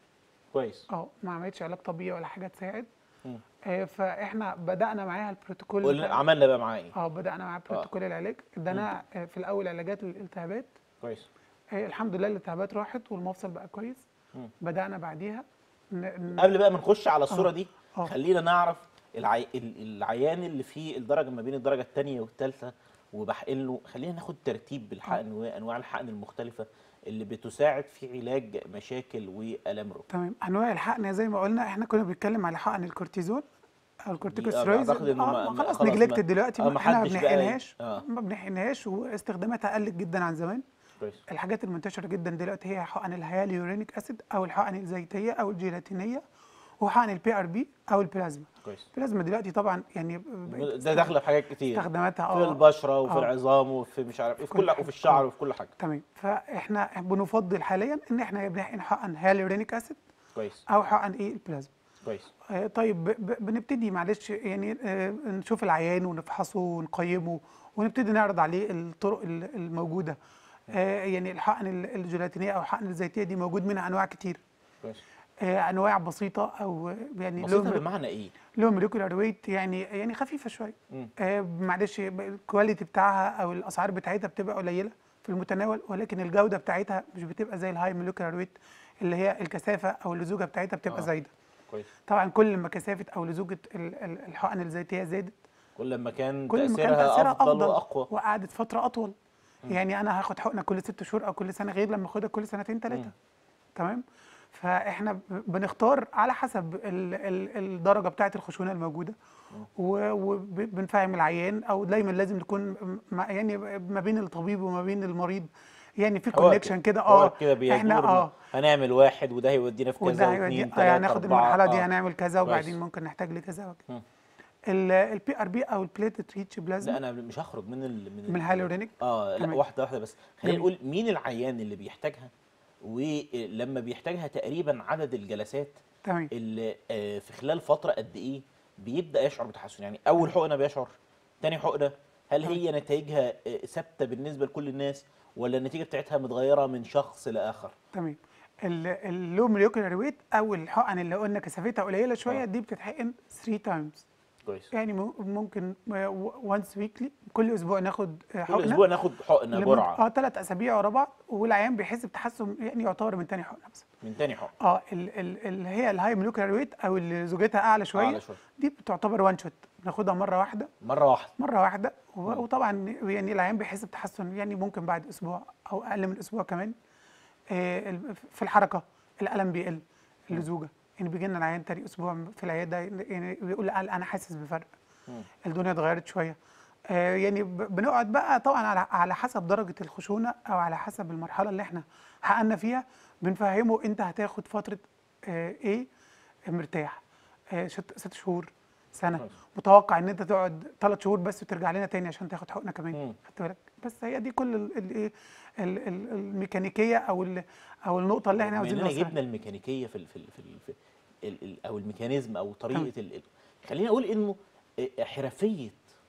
Speaker 1: كويس
Speaker 2: اه ما عملتش علاج طبيعي ولا حاجه تساعد
Speaker 1: مم.
Speaker 2: آه فاحنا بدانا معاها البروتوكول
Speaker 1: قلنا
Speaker 2: بتاع-
Speaker 1: عملنا بقى معاه ايه
Speaker 2: اه بدانا معاها بروتوكول العلاج ادانا آه، في الاول علاجات للالتهابات
Speaker 1: كويس
Speaker 2: آه الحمد لله الالتهابات راحت والمفصل بقى كويس
Speaker 1: مم.
Speaker 2: بدانا بعديها ن- ن-
Speaker 1: قبل بقى ما نخش على الصوره دي
Speaker 2: آه.
Speaker 1: خلينا نعرف العي... ال- العيان اللي فيه الدرجه ما بين الدرجه الثانيه والثالثه وبحقن له خلينا ناخد ترتيب بالحقن وانواع الحقن المختلفه اللي بتساعد في علاج مشاكل والام الركبه
Speaker 2: تمام انواع الحقن زي ما قلنا احنا كنا بنتكلم على حقن الكورتيزون او الكورتيكوسترويدز
Speaker 1: أعتقد إنه ما-
Speaker 2: اه
Speaker 1: ما-
Speaker 2: ما خلاص
Speaker 1: خلاص ما-
Speaker 2: نجلكتد دلوقتي
Speaker 1: آه،
Speaker 2: ما احنا ما
Speaker 1: محدش بقى-
Speaker 2: بنحقنهاش
Speaker 1: آه.
Speaker 2: ما بنحقنهاش واستخداماتها قلت جدا عن زمان
Speaker 1: كويس
Speaker 2: الحاجات المنتشره جدا دلوقتي هي حقن الهياليورينيك اسيد او الحقن الزيتيه او الجيلاتينيه وحقن البي ار بي او البلازما
Speaker 1: كويس
Speaker 2: البلازما دلوقتي طبعا يعني بقت
Speaker 1: ده داخله في حاجات كتير
Speaker 2: استخداماتها
Speaker 1: في
Speaker 2: اه
Speaker 1: البشره وفي
Speaker 2: آه.
Speaker 1: العظام وفي مش عارف إيه، في
Speaker 2: كل
Speaker 1: كل
Speaker 2: حاجة.
Speaker 1: وفي الشعر
Speaker 2: آه.
Speaker 1: وفي كل حاجه
Speaker 2: تمام فاحنا بنفضل حاليا ان احنا بنحقن حقن هياليورينيك اسيد
Speaker 1: كويس
Speaker 2: او حقن ايه البلازما
Speaker 1: كويس
Speaker 2: آه، طيب ب- ب- بنبتدي معلش يعني آه، نشوف العيان ونفحصه ونقيمه ونبتدي نعرض عليه الطرق ال- الموجوده آه، يعني الحقن ال- الجيلاتينيه او الحقن الزيتيه دي موجود منها انواع كتير
Speaker 1: كويس
Speaker 2: آه، انواع بسيطه او يعني
Speaker 1: بسيطه
Speaker 2: لهم
Speaker 1: بمعنى ايه؟
Speaker 2: لهم موليكولار ويت يعني يعني خفيفه شويه
Speaker 1: مم.
Speaker 2: آه، معلش ب- الكواليتي بتاعها او الاسعار بتاعتها بتبقى قليله في المتناول ولكن الجوده بتاعتها مش بتبقى زي الهاي موليكولار ويت اللي هي الكثافه او اللزوجه بتاعتها بتبقى
Speaker 1: آه.
Speaker 2: زايده
Speaker 1: كويس
Speaker 2: طبعا كل ما كثافه او لزوجه ال- ال- الحقن الزيتيه زادت
Speaker 1: كل ما كان
Speaker 2: كل ما كان
Speaker 1: تاثيرها,
Speaker 2: تاثيرها
Speaker 1: افضل,
Speaker 2: افضل
Speaker 1: واقوى
Speaker 2: وقعدت فتره اطول يعني انا هاخد حقنه كل ست شهور او كل سنه غير لما اخدها كل سنتين ثلاثه
Speaker 1: مم.
Speaker 2: تمام فاحنا ب- بنختار على حسب ال ال الدرجه بتاعه الخشونه الموجوده وبنفهم العيان او دايما لازم نكون مع- يعني ما بين الطبيب وما بين المريض يعني في
Speaker 1: حوار
Speaker 2: كونكشن كده
Speaker 1: حوار
Speaker 2: اه
Speaker 1: كده بيدور
Speaker 2: احنا اه
Speaker 1: هنعمل واحد وده هيودينا في كذا
Speaker 2: وده
Speaker 1: واثنين
Speaker 2: هيودي
Speaker 1: ثلاثة
Speaker 2: آه هناخد
Speaker 1: أربعة
Speaker 2: المرحله دي
Speaker 1: آه.
Speaker 2: هنعمل كذا وبعدين
Speaker 1: كويس.
Speaker 2: ممكن نحتاج لكذا
Speaker 1: مم.
Speaker 2: وكذا البي ار بي او البليتد ريتش
Speaker 1: لا
Speaker 2: بلازما
Speaker 1: انا مش هخرج من ال من
Speaker 2: من الهالورينيك
Speaker 1: اه لا
Speaker 2: تمام.
Speaker 1: واحده واحده بس خلينا
Speaker 2: جميل.
Speaker 1: نقول مين العيان اللي بيحتاجها ولما بيحتاجها تقريبا عدد الجلسات
Speaker 2: تمام
Speaker 1: اللي آه، في خلال فتره قد ايه بيبدا يشعر بتحسن يعني اول حقنه بيشعر تاني حقنه هل هي نتائجها آه، ثابته بالنسبه لكل الناس ولا النتيجه بتاعتها متغيره من شخص لاخر
Speaker 2: تمام اللو موليكولار ويت او الحقن اللي قلنا كثافتها قليله شويه
Speaker 1: آه.
Speaker 2: دي بتتحقن 3 تايمز
Speaker 1: كويس
Speaker 2: يعني مم- ممكن وانس ويكلي كل اسبوع ناخد آه،
Speaker 1: كل
Speaker 2: حقنه
Speaker 1: اسبوع ناخد حقنه
Speaker 2: لمدة-
Speaker 1: جرعه
Speaker 2: اه ثلاث اسابيع ورا بعض والعيان بيحس بتحسن يعني يعتبر من تاني حقنه مثلا
Speaker 1: من تاني حقنه
Speaker 2: اه ال- ال- اللي هي الهاي موليكولار ويت او اللي زوجتها اعلى شويه
Speaker 1: أعلى شوية.
Speaker 2: دي بتعتبر وان شوت بناخدها مره واحده
Speaker 1: مره واحده
Speaker 2: مره واحده و- وطبعا يعني العيان بيحس بتحسن يعني ممكن بعد اسبوع او اقل من اسبوع كمان آه، ال- في الحركه الالم بيقل اللزوجه يعني بيجي لنا العيان تاني اسبوع في العياده يعني بيقول لا انا حاسس بفرق
Speaker 1: مم.
Speaker 2: الدنيا اتغيرت شويه آه، يعني ب- بنقعد بقى طبعا على على حسب درجه الخشونه او على حسب المرحله اللي احنا حققنا فيها بنفهمه انت هتاخد فتره آه، ايه مرتاح آه، ست, ست شهور سنه
Speaker 1: كويس.
Speaker 2: متوقع ان انت تقعد ثلاث شهور بس وترجع لنا تاني عشان تاخد حقنه
Speaker 1: مم.
Speaker 2: كمان خدت بالك بس هي دي كل ال- ال- إيه ال- ال- الميكانيكيه او ال- او النقطه اللي احنا
Speaker 1: بما
Speaker 2: عاوزين
Speaker 1: اننا
Speaker 2: نوصلها
Speaker 1: جبنا الميكانيكيه في ال في ال في, ال في ال ال او الميكانيزم او طريقه ال ال خلينا اقول انه آه، حرفيه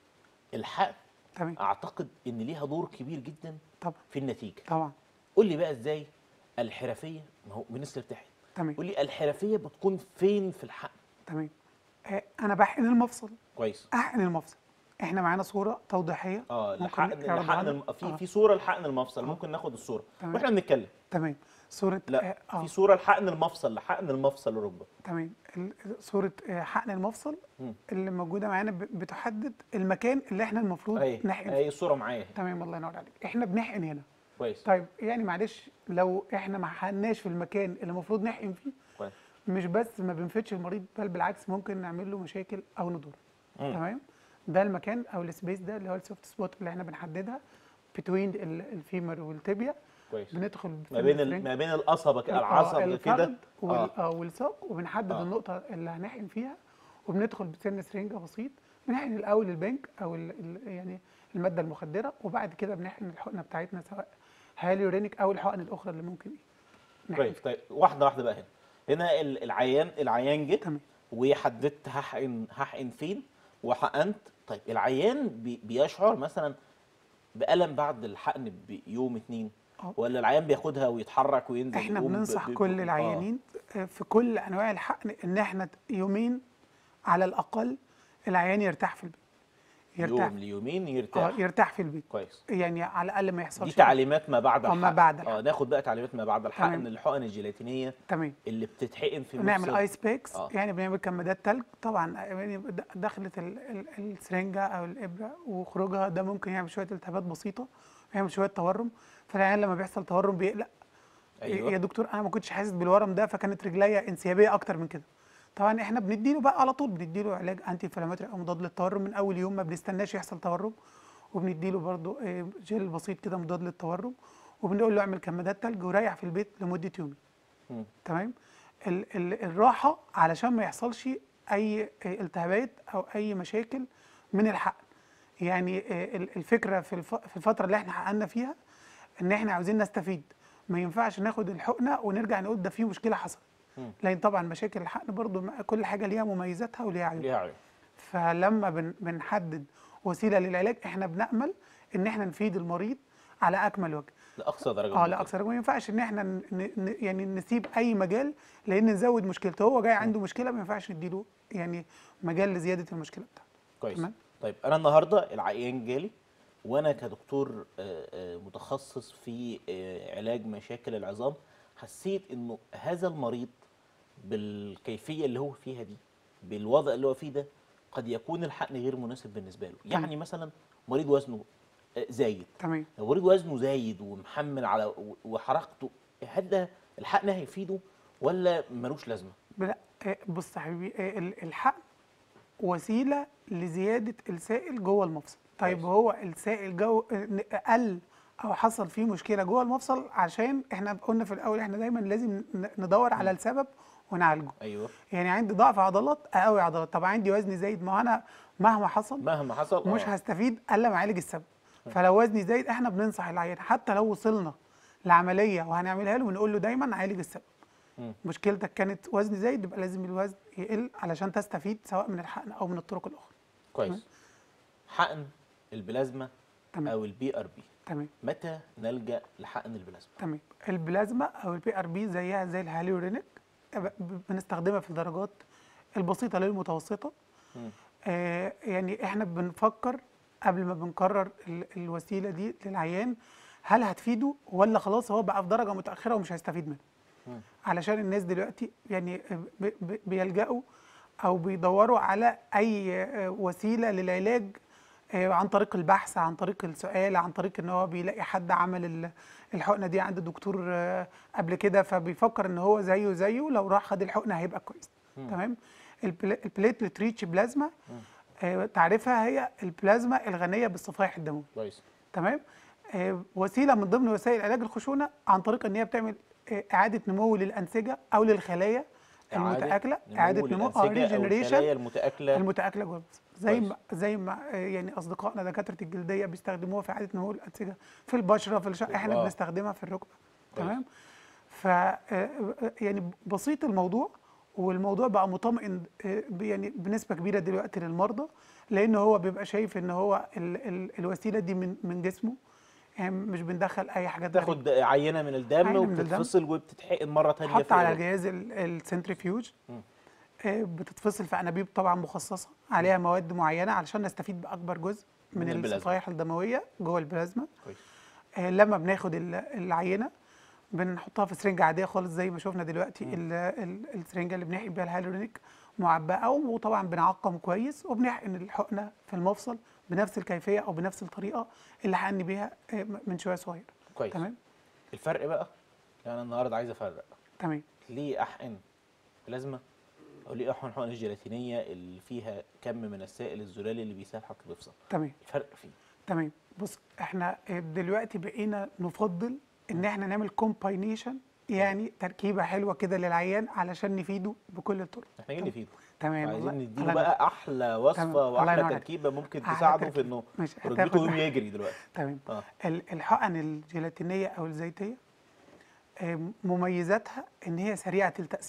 Speaker 1: الحقن
Speaker 2: تمام
Speaker 1: اعتقد ان ليها دور كبير جدا
Speaker 2: طبعا
Speaker 1: في النتيجه
Speaker 2: طبعا
Speaker 1: قول لي بقى ازاي الحرفيه ما هو بالنسبه بتحقن
Speaker 2: تمام
Speaker 1: قول لي الحرفيه بتكون فين في الحقن
Speaker 2: تمام آه، انا بحقن المفصل
Speaker 1: كويس
Speaker 2: احقن المفصل احنا معانا صوره توضيحيه
Speaker 1: اه
Speaker 2: ممكن
Speaker 1: الحقن
Speaker 2: نعرضها
Speaker 1: الحقن
Speaker 2: لنا؟
Speaker 1: الم... في
Speaker 2: آه.
Speaker 1: في صوره لحقن المفصل ممكن ناخد الصوره
Speaker 2: تمام.
Speaker 1: واحنا بنتكلم
Speaker 2: تمام صوره
Speaker 1: لا
Speaker 2: آه، اه
Speaker 1: في صوره لحقن المفصل لحقن المفصل الركبه
Speaker 2: تمام ال- صوره آه، حقن المفصل
Speaker 1: مم.
Speaker 2: اللي موجوده معانا ب- بتحدد المكان اللي احنا المفروض
Speaker 1: اهي
Speaker 2: نحقن فيه
Speaker 1: اهي الصوره معايا
Speaker 2: تمام الله ينور عليك احنا بنحقن هنا
Speaker 1: كويس
Speaker 2: طيب يعني معلش لو احنا ما حقناش في المكان اللي المفروض نحقن فيه
Speaker 1: كويس
Speaker 2: مش بس ما بنفيدش المريض بل بالعكس ممكن نعمل له مشاكل او نضر
Speaker 1: مم.
Speaker 2: تمام ده المكان او السبيس ده اللي هو السوفت سبوت اللي احنا بنحددها بتوين الفيمر والتibia
Speaker 1: كويس
Speaker 2: بندخل
Speaker 1: ما بين
Speaker 2: بالفرنج.
Speaker 1: ال... ما بين القصبه كده
Speaker 2: آه،
Speaker 1: العصب كده
Speaker 2: الفخذ وال-
Speaker 1: آه.
Speaker 2: آه، والساق وبنحدد
Speaker 1: آه.
Speaker 2: النقطه اللي هنحقن فيها وبندخل بسن سرنجه بسيط بنحقن الاول البنك او ال ال يعني الماده المخدره وبعد كده بنحقن الحقنه بتاعتنا سواء هاليورينيك او الحقن الاخرى اللي ممكن ايه نحقن
Speaker 1: كويس طيب واحده واحده بقى هنا هنا ال- العيان العيان جه
Speaker 2: تمام
Speaker 1: وحددت هحقن هحقن فين وحقنت طيب العيان بي بيشعر مثلا بألم بعد الحقن بيوم اتنين
Speaker 2: اه
Speaker 1: ولا العيان بياخدها ويتحرك وينزل
Speaker 2: احنا
Speaker 1: يقوم ب-
Speaker 2: بننصح
Speaker 1: ب-
Speaker 2: كل
Speaker 1: ب-
Speaker 2: العيانين آه، في كل انواع الحقن ان احنا يومين على الاقل العيان يرتاح في البيت
Speaker 1: آه.
Speaker 2: يرتاح
Speaker 1: يوم ليومين
Speaker 2: اه
Speaker 1: يرتاح
Speaker 2: يرتاح في البيت
Speaker 1: كويس
Speaker 2: يعني على الاقل ما
Speaker 1: دي
Speaker 2: يحصلش
Speaker 1: تعليمات ما بعد
Speaker 2: اه
Speaker 1: الحقن
Speaker 2: ما بعد
Speaker 1: اه
Speaker 2: الحقن
Speaker 1: ناخد بقى تعليمات ما بعد الحقن
Speaker 2: تمام.
Speaker 1: الحقن الجيلاتينيه
Speaker 2: تمام
Speaker 1: اللي بتتحقن في
Speaker 2: نعمل
Speaker 1: مفصل.
Speaker 2: ايس بيكس
Speaker 1: آه.
Speaker 2: يعني بنعمل كمادات تلج طبعا يعني د- دخلت ال- ال- السرنجه او الابره وخروجها ده ممكن يعمل شويه التهابات بسيطه يعمل شويه تورم فالعيان لما بيحصل تورم بيقلق
Speaker 1: أيوة.
Speaker 2: يا دكتور انا ما كنتش حاسس بالورم ده فكانت رجليا انسيابيه اكتر من كده طبعا احنا بنديله بقى على طول بنديله علاج انتي انفلاماتوري او مضاد للتورم من اول يوم ما بنستناش يحصل تورم وبنديله برضو آه، جل بسيط كده مضاد للتورم وبنقول له اعمل كمادات تلج وريح في البيت لمده يومين
Speaker 1: مم.
Speaker 2: تمام ال ال الراحه علشان ما يحصلش اي التهابات او اي مشاكل من الحقن يعني آه، ال- الفكره في الف- في الفتره اللي احنا حققنا فيها ان احنا عاوزين نستفيد ما ينفعش ناخد الحقنه ونرجع نقول ده في مشكله حصلت
Speaker 1: مم.
Speaker 2: لان طبعا مشاكل الحقن برضو م- كل حاجه ليها مميزاتها وليها عيوبها
Speaker 1: ليها عيوب
Speaker 2: فلما بن بنحدد وسيله للعلاج احنا بنامل ان احنا نفيد المريض على اكمل وجه
Speaker 1: لاقصى درجه
Speaker 2: اه
Speaker 1: ممكنة.
Speaker 2: لا اكثر ما ينفعش ان احنا ن... ن... يعني نسيب اي مجال لان نزود مشكلته هو جاي عنده مشكله ما ينفعش نديله يعني مجال لزياده المشكله بتاعته
Speaker 1: كويس
Speaker 2: تمام.
Speaker 1: طيب انا النهارده العيان جالي وانا كدكتور آه، آه، متخصص في آه، علاج مشاكل العظام حسيت انه هذا المريض بالكيفيه اللي هو فيها دي بالوضع اللي هو فيه ده قد يكون الحقن غير مناسب بالنسبه له
Speaker 2: تمام.
Speaker 1: يعني مثلا مريض وزنه آه، زايد
Speaker 2: تمام
Speaker 1: لو مريض وزنه زايد ومحمل على و- وحركته هل ده الحقن هيفيده ولا ملوش لازمه
Speaker 2: لا آه، بص يا حبيبي آه، ال- الحقن وسيله لزياده السائل جوه المفصل طيب
Speaker 1: كويس.
Speaker 2: هو السائل جو آه، قل او حصل فيه مشكله جوه المفصل عشان احنا قلنا في الاول احنا دايما لازم ن- ندور على السبب ونعالجه
Speaker 1: ايوه
Speaker 2: يعني عندي ضعف عضلات اقوي عضلات طب عندي وزن زايد ما هو انا مهما حصل
Speaker 1: مهما حصل
Speaker 2: مش
Speaker 1: آه.
Speaker 2: هستفيد الا ما اعالج السبب فلو وزني زايد احنا بننصح العيان حتى لو وصلنا لعمليه وهنعملها له ونقول له دايما عالج السبب
Speaker 1: مم.
Speaker 2: مشكلتك كانت وزن زايد يبقى لازم الوزن يقل علشان تستفيد سواء من الحقن او من الطرق الاخرى
Speaker 1: كويس حقن البلازما
Speaker 2: تمام.
Speaker 1: او البي ار بي
Speaker 2: تمام
Speaker 1: متى نلجا لحقن البلازما
Speaker 2: تمام البلازما او البي ار بي زيها زي الهاليورينيك ب- ب- بنستخدمها في الدرجات البسيطه للمتوسطه
Speaker 1: مم.
Speaker 2: آه يعني احنا بنفكر قبل ما بنقرر ال- الوسيله دي للعيان هل هتفيده ولا خلاص هو بقى في درجه متاخره ومش هيستفيد منها
Speaker 1: مم.
Speaker 2: علشان الناس دلوقتي يعني ب- ب- بيلجأوا او بيدوروا على اي آه، وسيله للعلاج آه، عن طريق البحث عن طريق السؤال عن طريق ان هو بيلاقي حد عمل ال- الحقنه دي عند دكتور آه، قبل كده فبيفكر ان هو زيه زيه لو راح خد الحقنه هيبقى كويس تمام البلا- البليتلت ريتش بلازما آه، تعريفها هي البلازما الغنيه بالصفائح الدمويه
Speaker 1: كويس
Speaker 2: تمام آه، وسيله من ضمن وسائل علاج الخشونه عن طريق ان هي بتعمل آه، اعاده نمو للانسجه او للخلايا المتاكله اعاده نمو اه
Speaker 1: للأنسجة أو
Speaker 2: ريجنريشن
Speaker 1: الخلايا المتاكله
Speaker 2: المتاكله جوه الجسم. زي
Speaker 1: كويس.
Speaker 2: ما زي ما آه، يعني اصدقائنا دكاتره الجلديه بيستخدموها في اعاده نمو الانسجه في البشره في الش... احنا
Speaker 1: آه.
Speaker 2: بنستخدمها في الركبه
Speaker 1: كويس.
Speaker 2: تمام ف آه، يعني بسيط الموضوع والموضوع بقى مطمئن آه، ب- يعني بنسبه كبيره دلوقتي للمرضى لان هو بيبقى شايف ان هو ال ال الوسيله دي من من جسمه يعني مش بندخل اي حاجات غريبة.
Speaker 1: تاخد عينه من الدم
Speaker 2: عينة من الدم.
Speaker 1: وبتتفصل وبتتحقن مره ثانيه
Speaker 2: تحط على جهاز ال- السنتريفيوج
Speaker 1: مم.
Speaker 2: آه، بتتفصل في انابيب طبعا مخصصه عليها مواد معينه علشان نستفيد باكبر جزء
Speaker 1: من
Speaker 2: من,
Speaker 1: البلازما.
Speaker 2: الصفائح الدمويه جوه البلازما
Speaker 1: كويس
Speaker 2: آه، لما بناخد ال- العينه بنحطها في سرنجه عاديه خالص زي ما شفنا دلوقتي ال- ال- السرنجه اللي بنحقن بيها الهالورونيك معبأه وطبعا بنعقم كويس وبنحقن الحقنه في المفصل بنفس الكيفيه او بنفس الطريقه اللي حقن بيها آه، من شويه صغير
Speaker 1: كويس
Speaker 2: تمام
Speaker 1: الفرق بقى يعني انا النهارده عايز افرق
Speaker 2: تمام
Speaker 1: ليه احقن بلازما او ليه احقن حقن الجيلاتينيه اللي فيها كم من السائل الزلالي اللي بيساعد حركه المفصل
Speaker 2: تمام
Speaker 1: الفرق فيه
Speaker 2: تمام بص احنا دلوقتي بقينا نفضل ان احنا نعمل كومباينيشن يعني تركيبه حلوه كده للعيان علشان نفيده بكل الطرق
Speaker 1: احنا جايين نفيده
Speaker 2: تمام
Speaker 1: عايزين
Speaker 2: الله-
Speaker 1: نديله
Speaker 2: الله
Speaker 1: بقى احلى وصفه
Speaker 2: تمام. الله
Speaker 1: واحلى
Speaker 2: ينور عليك.
Speaker 1: تركيبه ممكن
Speaker 2: أحلى
Speaker 1: تساعده في
Speaker 2: تركيبة.
Speaker 1: انه
Speaker 2: ماشي،
Speaker 1: ركبته
Speaker 2: هتاخد
Speaker 1: يقوم
Speaker 2: معاك.
Speaker 1: يجري دلوقتي
Speaker 2: تمام
Speaker 1: اه
Speaker 2: ال- الحقن الجيلاتينيه او الزيتيه آه، مميزاتها ان هي سريعه التاثير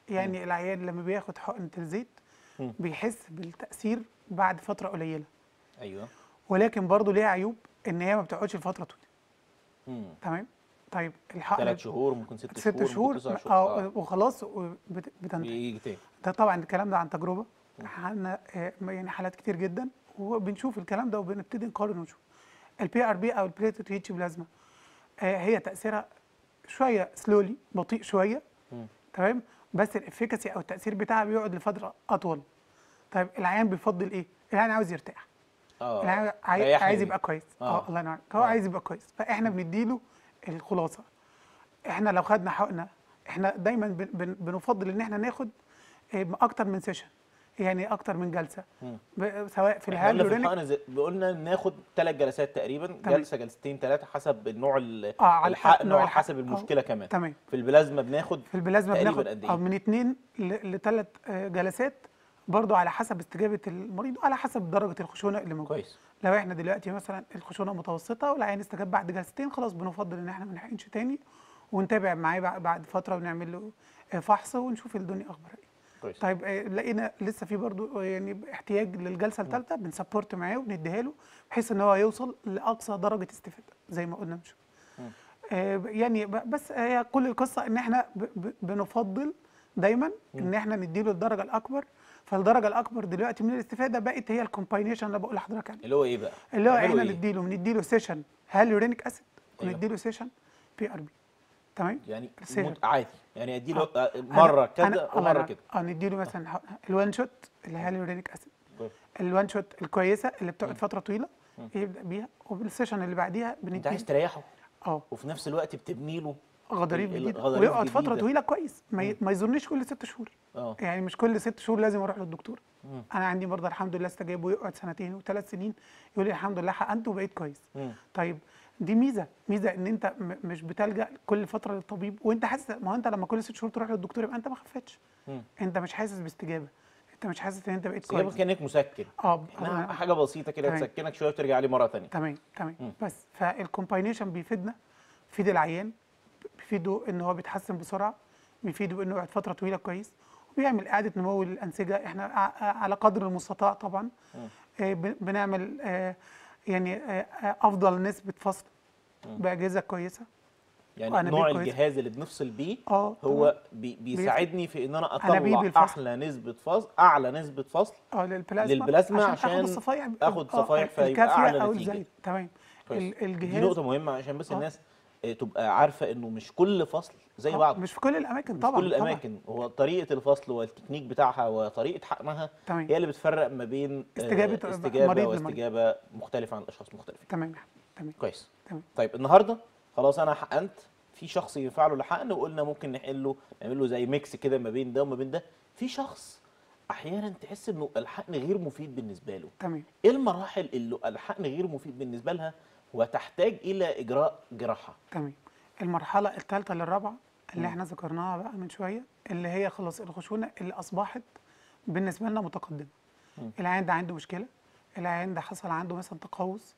Speaker 2: يعني العيان لما بياخد حقنه الزيت
Speaker 1: مم.
Speaker 2: بيحس بالتاثير بعد فتره قليله
Speaker 1: ايوه
Speaker 2: ولكن برضه ليها عيوب ان هي ما بتقعدش لفتره طويله
Speaker 1: مم.
Speaker 2: تمام طيب الحقنه
Speaker 1: ثلاث شهور ممكن ست,
Speaker 2: ست
Speaker 1: شهور
Speaker 2: شهور
Speaker 1: ممكن تسع شهور
Speaker 2: اه وخلاص وبت- بتنتهي
Speaker 1: بيجي تاني
Speaker 2: ده طبعا الكلام ده عن تجربه عندنا آه، يعني حالات كتير جدا وبنشوف الكلام ده وبنبتدي نقارن ونشوف البي ار بي او البليتد ريتش بلازما آه، هي تاثيرها شويه سلولي بطيء شويه
Speaker 1: مم.
Speaker 2: تمام بس الافيكاسي او التاثير بتاعها بيقعد لفتره اطول طيب العيان بيفضل ايه العيان عاوز يرتاح العيان
Speaker 1: اه
Speaker 2: عاي-
Speaker 1: ريحني
Speaker 2: عايز
Speaker 1: دي.
Speaker 2: يبقى كويس
Speaker 1: آه.
Speaker 2: اه الله ينور عليك. هو
Speaker 1: آه.
Speaker 2: عايز يبقى كويس فاحنا بنديله الخلاصه احنا لو خدنا حقنه احنا دايما بن- بن- بنفضل ان احنا ناخد آه، اكتر من سيشن يعني اكتر من جلسه
Speaker 1: مم.
Speaker 2: ب- سواء في
Speaker 1: احنا قلنا في
Speaker 2: الهالورينيك
Speaker 1: الحقنه زي- قلنا ناخد ثلاث جلسات تقريبا
Speaker 2: تمام.
Speaker 1: جلسه جلستين ثلاثه حسب النوع ال-
Speaker 2: اه على
Speaker 1: الحقن
Speaker 2: نوع
Speaker 1: وحسب
Speaker 2: الحقن.
Speaker 1: المشكله
Speaker 2: آه،
Speaker 1: كمان
Speaker 2: تمام
Speaker 1: في البلازما بناخد
Speaker 2: في البلازما
Speaker 1: تقريباً
Speaker 2: بناخد
Speaker 1: قد إيه؟
Speaker 2: اه من اثنين لثلاث جلسات برضو على حسب استجابه المريض وعلى حسب درجه الخشونه اللي موجوده
Speaker 1: كويس
Speaker 2: لو احنا دلوقتي مثلا الخشونه متوسطه والعيان استجاب بعد جلستين خلاص بنفضل ان احنا ما نحقنش تاني ونتابع معاه بع- بعد فتره ونعمل له آه، فحص ونشوف الدنيا اخبارها ايه
Speaker 1: كويس
Speaker 2: طيب آه، لقينا لسه في برضو يعني احتياج للجلسه الثالثه بنسبورت معاه وبنديها له بحيث ان هو يوصل لاقصى درجه استفاده زي ما قلنا من شويه
Speaker 1: مم.
Speaker 2: آه، يعني ب- بس هي كل القصه ان احنا ب- ب- بنفضل دايما ان احنا نديله الدرجه الاكبر فالدرجه الاكبر دلوقتي من الاستفاده بقت هي الكومباينيشن اللي بقول لحضرتك عليه
Speaker 1: اللي هو ايه بقى
Speaker 2: اللي هو
Speaker 1: نعمله
Speaker 2: احنا
Speaker 1: إيه؟
Speaker 2: نديله بنديله سيشن هالورينيك اسيد
Speaker 1: أيوه.
Speaker 2: ونديله سيشن بي ار بي تمام
Speaker 1: يعني
Speaker 2: سيرم.
Speaker 1: مت- عادي يعني اديله
Speaker 2: آه.
Speaker 1: آه، مره
Speaker 2: أنا-
Speaker 1: كده
Speaker 2: أنا-
Speaker 1: ومره
Speaker 2: أنا-
Speaker 1: كده
Speaker 2: اه نديله مثلا ح- الوان شوت الهالورينيك اسيد
Speaker 1: كويس.
Speaker 2: الوان شوت الكويسه اللي بتقعد
Speaker 1: مم.
Speaker 2: فتره طويله
Speaker 1: مم.
Speaker 2: يبدا بيها وبالسيشن اللي بعديها
Speaker 1: انت عايز
Speaker 2: بنديله
Speaker 1: تريحه
Speaker 2: اه
Speaker 1: وفي نفس الوقت بتبني له
Speaker 2: غضاريف
Speaker 1: ال-
Speaker 2: جديده
Speaker 1: الغضاريف
Speaker 2: ويقعد فتره
Speaker 1: جديدة.
Speaker 2: طويله كويس ما, ي... ما يزورنيش كل ست شهور
Speaker 1: اه
Speaker 2: يعني مش كل ست شهور لازم اروح للدكتور
Speaker 1: مم.
Speaker 2: انا عندي مرضى الحمد لله استجابوا يقعد سنتين وثلاث سنين يقول لي الحمد لله حقنت وبقيت كويس
Speaker 1: مم.
Speaker 2: طيب دي ميزه ميزه ان انت م- مش بتلجا كل فتره للطبيب وانت حاسس ما هو انت لما كل ست شهور تروح للدكتور يبقى انت ما خفتش
Speaker 1: مم.
Speaker 2: انت مش حاسس باستجابه انت مش حاسس ان انت بقيت
Speaker 1: سيبك
Speaker 2: كويس
Speaker 1: كانك مسكن
Speaker 2: اه
Speaker 1: إنها
Speaker 2: آه،
Speaker 1: حاجه بسيطه كده
Speaker 2: تمام.
Speaker 1: تسكنك شويه وترجع لي مره ثانيه
Speaker 2: تمام تمام
Speaker 1: مم.
Speaker 2: بس فالكومباينيشن بيفيدنا بيفيد العيان بيفيده ان هو بيتحسن بسرعه بيفيده انه يقعد فتره طويله كويس وبيعمل اعاده نمو للانسجه احنا ع- على قدر المستطاع طبعا
Speaker 1: مم.
Speaker 2: آه، بن- بنعمل آه، يعني آه، آه، افضل نسبه فصل
Speaker 1: مم.
Speaker 2: باجهزه كويسه
Speaker 1: يعني
Speaker 2: وأنا
Speaker 1: نوع
Speaker 2: بيه كويس.
Speaker 1: الجهاز اللي بنفصل بيه
Speaker 2: اه
Speaker 1: هو بي بيساعدني في ان انا
Speaker 2: أنا بيه
Speaker 1: اطلع
Speaker 2: بالفصل.
Speaker 1: احلى نسبه فصل اعلى نسبه فصل
Speaker 2: اه للبلازما
Speaker 1: للبلازما
Speaker 2: عشان,
Speaker 1: عشان
Speaker 2: اخد الصفائح
Speaker 1: آخد
Speaker 2: آه،
Speaker 1: صفائح فيبقى
Speaker 2: الكافيه
Speaker 1: أعلى
Speaker 2: او
Speaker 1: نتيجة.
Speaker 2: الزايد تمام
Speaker 1: كويس.
Speaker 2: ال-
Speaker 1: دي
Speaker 2: الجهاز
Speaker 1: نقطه مهمه عشان بس
Speaker 2: آه.
Speaker 1: الناس آه، تبقى عارفه انه مش كل فصل زي
Speaker 2: آه،
Speaker 1: بعض
Speaker 2: مش في كل الاماكن
Speaker 1: مش
Speaker 2: طبعا
Speaker 1: كل
Speaker 2: طبعاً.
Speaker 1: الاماكن هو طريقه الفصل والتكنيك بتاعها وطريقه حقنها
Speaker 2: تمام
Speaker 1: هي اللي بتفرق ما بين آه،
Speaker 2: استجابة
Speaker 1: استجابه
Speaker 2: مريض لمريض.
Speaker 1: واستجابه مختلفه عن اشخاص مختلفين
Speaker 2: تمام يا حبيبي، تمام
Speaker 1: كويس
Speaker 2: تمام.
Speaker 1: طيب النهارده خلاص انا حقنت في شخص ينفع له الحقن وقلنا ممكن نحل له نعمل له زي ميكس كده ما بين ده وما بين ده في شخص احيانا تحس انه الحقن غير مفيد بالنسبه له
Speaker 2: تمام
Speaker 1: ايه المراحل اللي الحقن غير مفيد بالنسبه لها وتحتاج الى اجراء جراحه
Speaker 2: تمام المرحله الثالثه للرابعه اللي
Speaker 1: مم.
Speaker 2: احنا ذكرناها بقى من شويه اللي هي خلاص الخشونه اللي اصبحت بالنسبه لنا متقدمه
Speaker 1: مم.
Speaker 2: العيان ده عنده مشكله العيان ده حصل عنده مثلا تقوس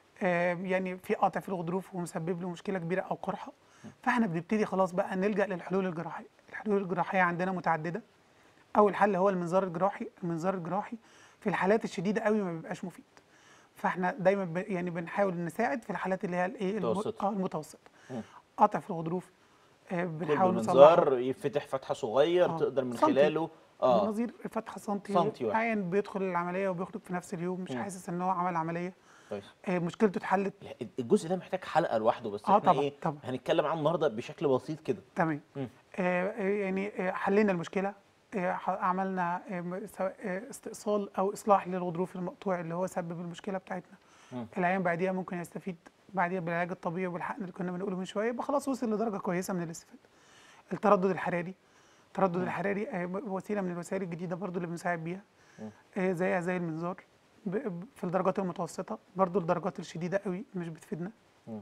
Speaker 2: آه يعني في قطع في الغضروف ومسبب له مشكله كبيره او قرحه فاحنا بنبتدي خلاص بقى نلجا للحلول الجراحيه الحلول الجراحيه عندنا متعدده اول حل هو المنظار الجراحي المنظار الجراحي في الحالات الشديده قوي ما بيبقاش مفيد فاحنا دايما ب... يعني بنحاول نساعد في الحالات اللي هي الايه الم-
Speaker 1: متوسطة.
Speaker 2: اه المتوسطه
Speaker 1: مم.
Speaker 2: قطع في الغضروف آه
Speaker 1: كل
Speaker 2: بنحاول نصلحه
Speaker 1: بالمنظار يفتح فتحه صغير
Speaker 2: آه.
Speaker 1: تقدر من
Speaker 2: سنتي.
Speaker 1: خلاله اه
Speaker 2: بنظير فتحه سنتي
Speaker 1: سنتي واحد.
Speaker 2: عيان بيدخل العمليه وبيخرج في نفس اليوم مش
Speaker 1: مم.
Speaker 2: حاسس ان هو عمل عمليه
Speaker 1: كويس
Speaker 2: آه مشكلته اتحلت
Speaker 1: يعني الجزء ده محتاج حلقه لوحده بس
Speaker 2: اه
Speaker 1: احنا
Speaker 2: طبعا
Speaker 1: ايه
Speaker 2: طبعا
Speaker 1: هنتكلم عنه النهارده بشكل بسيط كده
Speaker 2: تمام
Speaker 1: مم.
Speaker 2: آه آه، يعني آه حلينا المشكله آه ح- عملنا آه م- سواء آه استئصال او اصلاح للغضروف المقطوع اللي هو سبب المشكله بتاعتنا
Speaker 1: مم.
Speaker 2: العيان بعديها ممكن يستفيد بعديها بالعلاج الطبيعي والحقن اللي كنا بنقوله من شويه يبقى خلاص وصل لدرجه كويسه من الاستفاده التردد الحراري التردد
Speaker 1: مم.
Speaker 2: الحراري آه، وسيله من الوسائل الجديده برضو اللي بنساعد بيها
Speaker 1: مم.
Speaker 2: آه، زيها زي المنظار ب- ب- في الدرجات المتوسطه برضو الدرجات الشديده قوي مش بتفيدنا
Speaker 1: مم.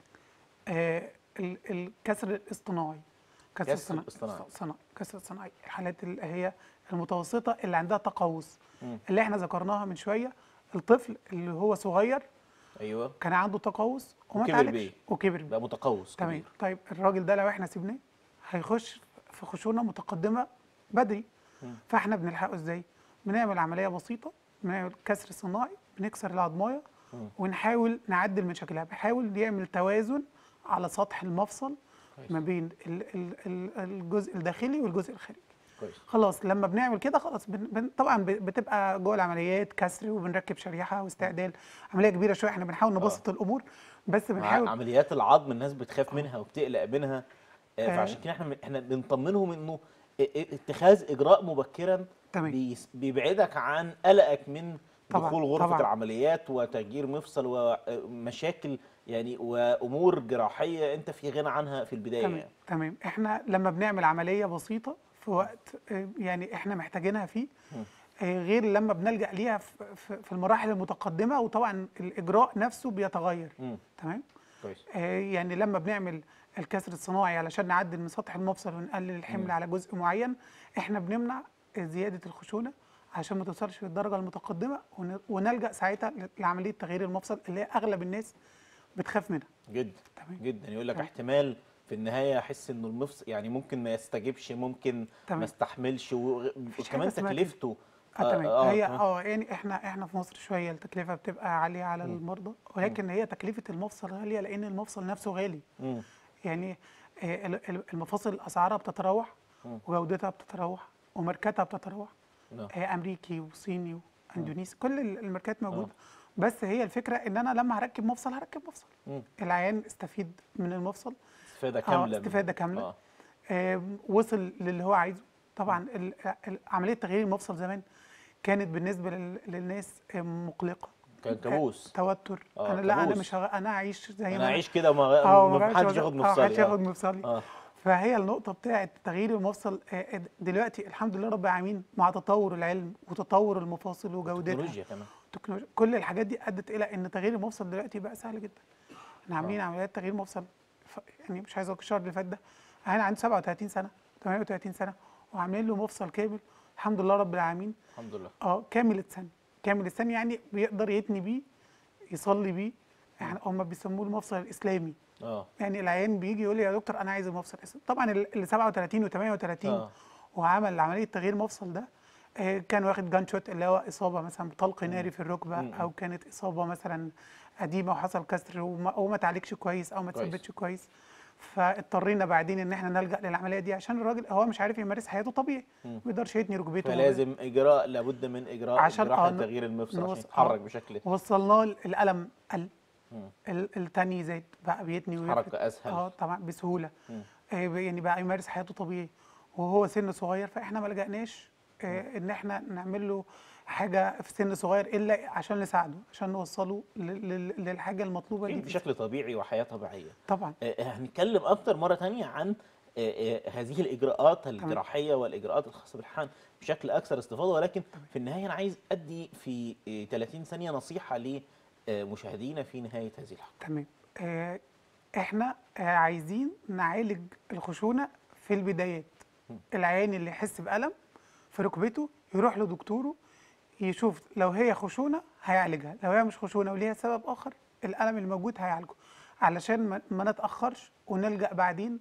Speaker 2: آه، ال- الكسر الاصطناعي
Speaker 1: كسر
Speaker 2: الصنا-
Speaker 1: الاصطناعي.
Speaker 2: صناعي كسر الصناعي الحالات اللي هي المتوسطه اللي عندها تقوس
Speaker 1: مم.
Speaker 2: اللي احنا ذكرناها من شويه الطفل اللي هو صغير
Speaker 1: ايوه
Speaker 2: كان عنده تقوس وما
Speaker 1: وكبر
Speaker 2: اتعالجش
Speaker 1: بيه.
Speaker 2: وكبر بيه
Speaker 1: بقى متقوس
Speaker 2: تمام
Speaker 1: كبير.
Speaker 2: طيب الراجل ده لو احنا سيبناه هيخش في خشونه متقدمه بدري فاحنا بنلحقه ازاي بنعمل عمليه بسيطه بنعمل كسر صناعي بنكسر العظمايه ونحاول نعدل من شكلها بنحاول يعمل توازن على سطح المفصل
Speaker 1: كويس.
Speaker 2: ما بين ال- ال- ال- الجزء الداخلي والجزء الخارجي
Speaker 1: كويس
Speaker 2: خلاص لما بنعمل كده خلاص بن بن طبعا ب- بتبقى جوه العمليات كسر وبنركب شريحه واستعدال عمليه كبيره شويه احنا بنحاول نبسط الامور بس
Speaker 1: مع
Speaker 2: بنحاول
Speaker 1: عمليات العظم الناس بتخاف منها وبتقلق منها آه،
Speaker 2: آه.
Speaker 1: فعشان كده احنا احنا بنطمنهم انه ا- ا- اتخاذ اجراء مبكرا
Speaker 2: تمام.
Speaker 1: بيس- بيبعدك عن قلقك من
Speaker 2: طبعاً،
Speaker 1: دخول غرفه
Speaker 2: طبعاً.
Speaker 1: العمليات وتغيير مفصل ومشاكل يعني وامور جراحيه انت في غنى عنها في البدايه
Speaker 2: تمام
Speaker 1: يعني.
Speaker 2: تمام احنا لما بنعمل عمليه بسيطه في وقت آه، يعني احنا محتاجينها فيه آه، غير لما بنلجا ليها في- في في المراحل المتقدمه وطبعا الاجراء نفسه بيتغير
Speaker 1: مم.
Speaker 2: تمام
Speaker 1: كويس
Speaker 2: آه، يعني لما بنعمل الكسر الصناعي علشان نعدل من سطح المفصل ونقلل الحمل على جزء معين احنا بنمنع زياده الخشونه عشان ما توصلش للدرجه المتقدمه ون- ونلجا ساعتها ل- لعمليه تغيير المفصل اللي هي اغلب الناس بتخاف منها
Speaker 1: جدا
Speaker 2: تمام.
Speaker 1: جدا يقول لك
Speaker 2: تمام.
Speaker 1: احتمال في النهايه احس انه المفصل يعني ممكن ما يستجبش ممكن
Speaker 2: تمام.
Speaker 1: ما استحملش و-
Speaker 2: مفيش
Speaker 1: وكمان
Speaker 2: حاجة اسمها كده.
Speaker 1: تكلفته
Speaker 2: اه تمام هي
Speaker 1: تمام.
Speaker 2: اه يعني احنا احنا في مصر شويه التكلفه بتبقى عاليه على المرضى ولكن هي تكلفه المفصل غاليه لان المفصل نفسه غالي
Speaker 1: مم.
Speaker 2: يعني آه، ال- ال- المفاصل اسعارها بتتراوح
Speaker 1: مم.
Speaker 2: وجودتها بتتراوح وماركاتها بتتراوح
Speaker 1: نعم.
Speaker 2: آه، امريكي وصيني واندونيسي كل ال- الماركات موجوده بس هي الفكره ان انا لما هركب مفصل هركب مفصل
Speaker 1: مم.
Speaker 2: العيان استفيد من المفصل
Speaker 1: استفاده
Speaker 2: اه
Speaker 1: كامله من-
Speaker 2: استفاده كامله
Speaker 1: آه.
Speaker 2: آم، وصل للي هو عايزه طبعا ال- ال- عمليه تغيير المفصل زمان كانت بالنسبه لل- للناس آم، مقلقه
Speaker 1: كان كابوس
Speaker 2: توتر
Speaker 1: آه،
Speaker 2: انا لا انا
Speaker 1: كابوس.
Speaker 2: مش هغ... انا اعيش زي ما
Speaker 1: انا اعيش كده وما
Speaker 2: اه
Speaker 1: ما
Speaker 2: بقاش
Speaker 1: حدش
Speaker 2: ياخد-
Speaker 1: ياخد
Speaker 2: اه محدش
Speaker 1: مفصلي
Speaker 2: ياخد
Speaker 1: آه.
Speaker 2: مفصلي
Speaker 1: اه
Speaker 2: فهي النقطه بتاعه تغيير المفصل آه، دلوقتي الحمد لله رب العالمين مع تطور العلم وتطور المفاصل وجودتها
Speaker 1: تكنولوجيا كمان
Speaker 2: التكنولوجيا كل الحاجات دي ادت الى ان تغيير المفصل دلوقتي بقى سهل جدا احنا عاملين عمليات تغيير مفصل ف- يعني مش عايز اقول الشهر اللي فات ده انا عنده 37 سنه 38 سنه وعاملين له مفصل كامل الحمد لله رب العالمين
Speaker 1: الحمد لله
Speaker 2: اه كامل السن كامل السن يعني بيقدر يتني بيه يصلي بيه يعني هم بيسموه المفصل الاسلامي
Speaker 1: اه
Speaker 2: يعني العيان بيجي يقول لي يا دكتور انا عايز المفصل الاسلامي طبعا ال- اللي 37 و38
Speaker 1: آه.
Speaker 2: وعمل عمليه تغيير مفصل ده آه، كان واخد جان شوت اللي هو اصابه مثلا بطلق ناري في الركبه
Speaker 1: مم.
Speaker 2: او كانت اصابه مثلا قديمه وحصل كسر وما, أو ما تعالجش كويس او ما
Speaker 1: كويس.
Speaker 2: تثبتش كويس فاضطرينا بعدين ان احنا نلجا للعمليه دي عشان الراجل هو مش عارف يمارس حياته طبيعي ما بيقدرش يتني ركبته
Speaker 1: فلازم اجراء لابد من اجراء
Speaker 2: عشان
Speaker 1: جراحه
Speaker 2: آه، ن-
Speaker 1: تغيير المفصل عشان
Speaker 2: نوص-
Speaker 1: يتحرك
Speaker 2: آه.
Speaker 1: بشكل
Speaker 2: وصلناه الالم قل
Speaker 1: مم.
Speaker 2: ال- التاني زاد بقى بيتني ويفرد.
Speaker 1: حركة أسهل.
Speaker 2: اه طبعا بسهوله
Speaker 1: مم.
Speaker 2: آه يعني بقى يمارس حياته طبيعي وهو سن صغير فاحنا ما لجأناش آه ان احنا نعمل له حاجه في سن صغير الا عشان نساعده عشان نوصله لل- لل- للحاجه المطلوبه دي
Speaker 1: بشكل طبيعي وحياه طبيعيه
Speaker 2: طبعا
Speaker 1: آه، هنتكلم اكتر مره تانية عن آه، آه، هذه الاجراءات الجراحيه والاجراءات الخاصه بالحقن بشكل اكثر استفاضه ولكن في النهايه انا عايز ادي في آه، 30 ثانيه نصيحه لمشاهدينا في نهايه هذه الحلقه
Speaker 2: تمام آه احنا آه عايزين نعالج الخشونه في البدايات العيان اللي يحس بألم في ركبته يروح لدكتوره يشوف لو هي خشونه هيعالجها لو هي مش خشونه وليها سبب اخر الألم الموجود هيعالجه علشان ما- ما نتأخرش ونلجأ بعدين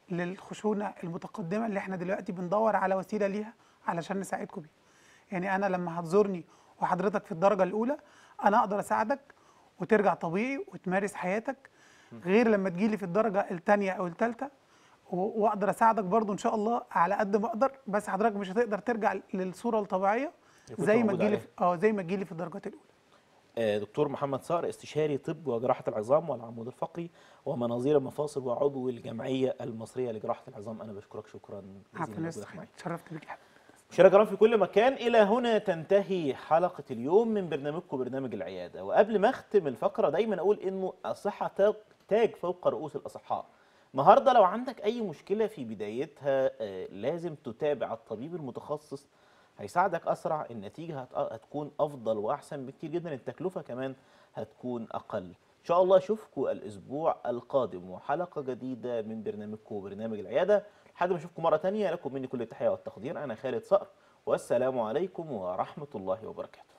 Speaker 2: للخشونه المتقدمه اللي احنا دلوقتي بندور على وسيله ليها علشان نساعدكم بيها يعني انا لما هتزورني وحضرتك في الدرجه الاولى انا اقدر اساعدك وترجع طبيعي وتمارس حياتك غير لما تجيلي في الدرجه الثانيه او الثالثه واقدر اساعدك برضو ان شاء الله على قد ما اقدر بس حضرتك مش هتقدر ترجع للصوره الطبيعيه
Speaker 1: اللي كنت
Speaker 2: زي ما
Speaker 1: موجود
Speaker 2: تجيلي
Speaker 1: عليها.
Speaker 2: في- اه زي ما تجيلي في الدرجات الاولى
Speaker 1: آه، دكتور محمد صقر استشاري طب وجراحه العظام والعمود الفقري ومناظير المفاصل وعضو الجمعيه المصريه لجراحه العظام انا بشكرك شكرا جزيلا
Speaker 2: عفوا يا
Speaker 1: لوجودك
Speaker 2: أستاذ
Speaker 1: معايا
Speaker 2: خالد. اتشرفت بيك يا حبيبي
Speaker 1: مشاهدينا الكرام في كل مكان الى هنا تنتهي حلقه اليوم من برنامجكم برنامج العياده وقبل ما اختم الفقره دايما اقول انه الصحه تاج- تاج فوق رؤوس الاصحاء النهارده لو عندك اي مشكله في بدايتها آه، لازم تتابع الطبيب المتخصص هيساعدك اسرع النتيجه هت- هتكون افضل واحسن بكتير جدا التكلفه كمان هتكون اقل ان شاء الله اشوفكم الاسبوع القادم وحلقه جديده من برنامجكم برنامج العياده لحد ما اشوفكم مره تانية لكم مني كل التحيه والتقدير انا خالد صقر والسلام عليكم ورحمه الله وبركاته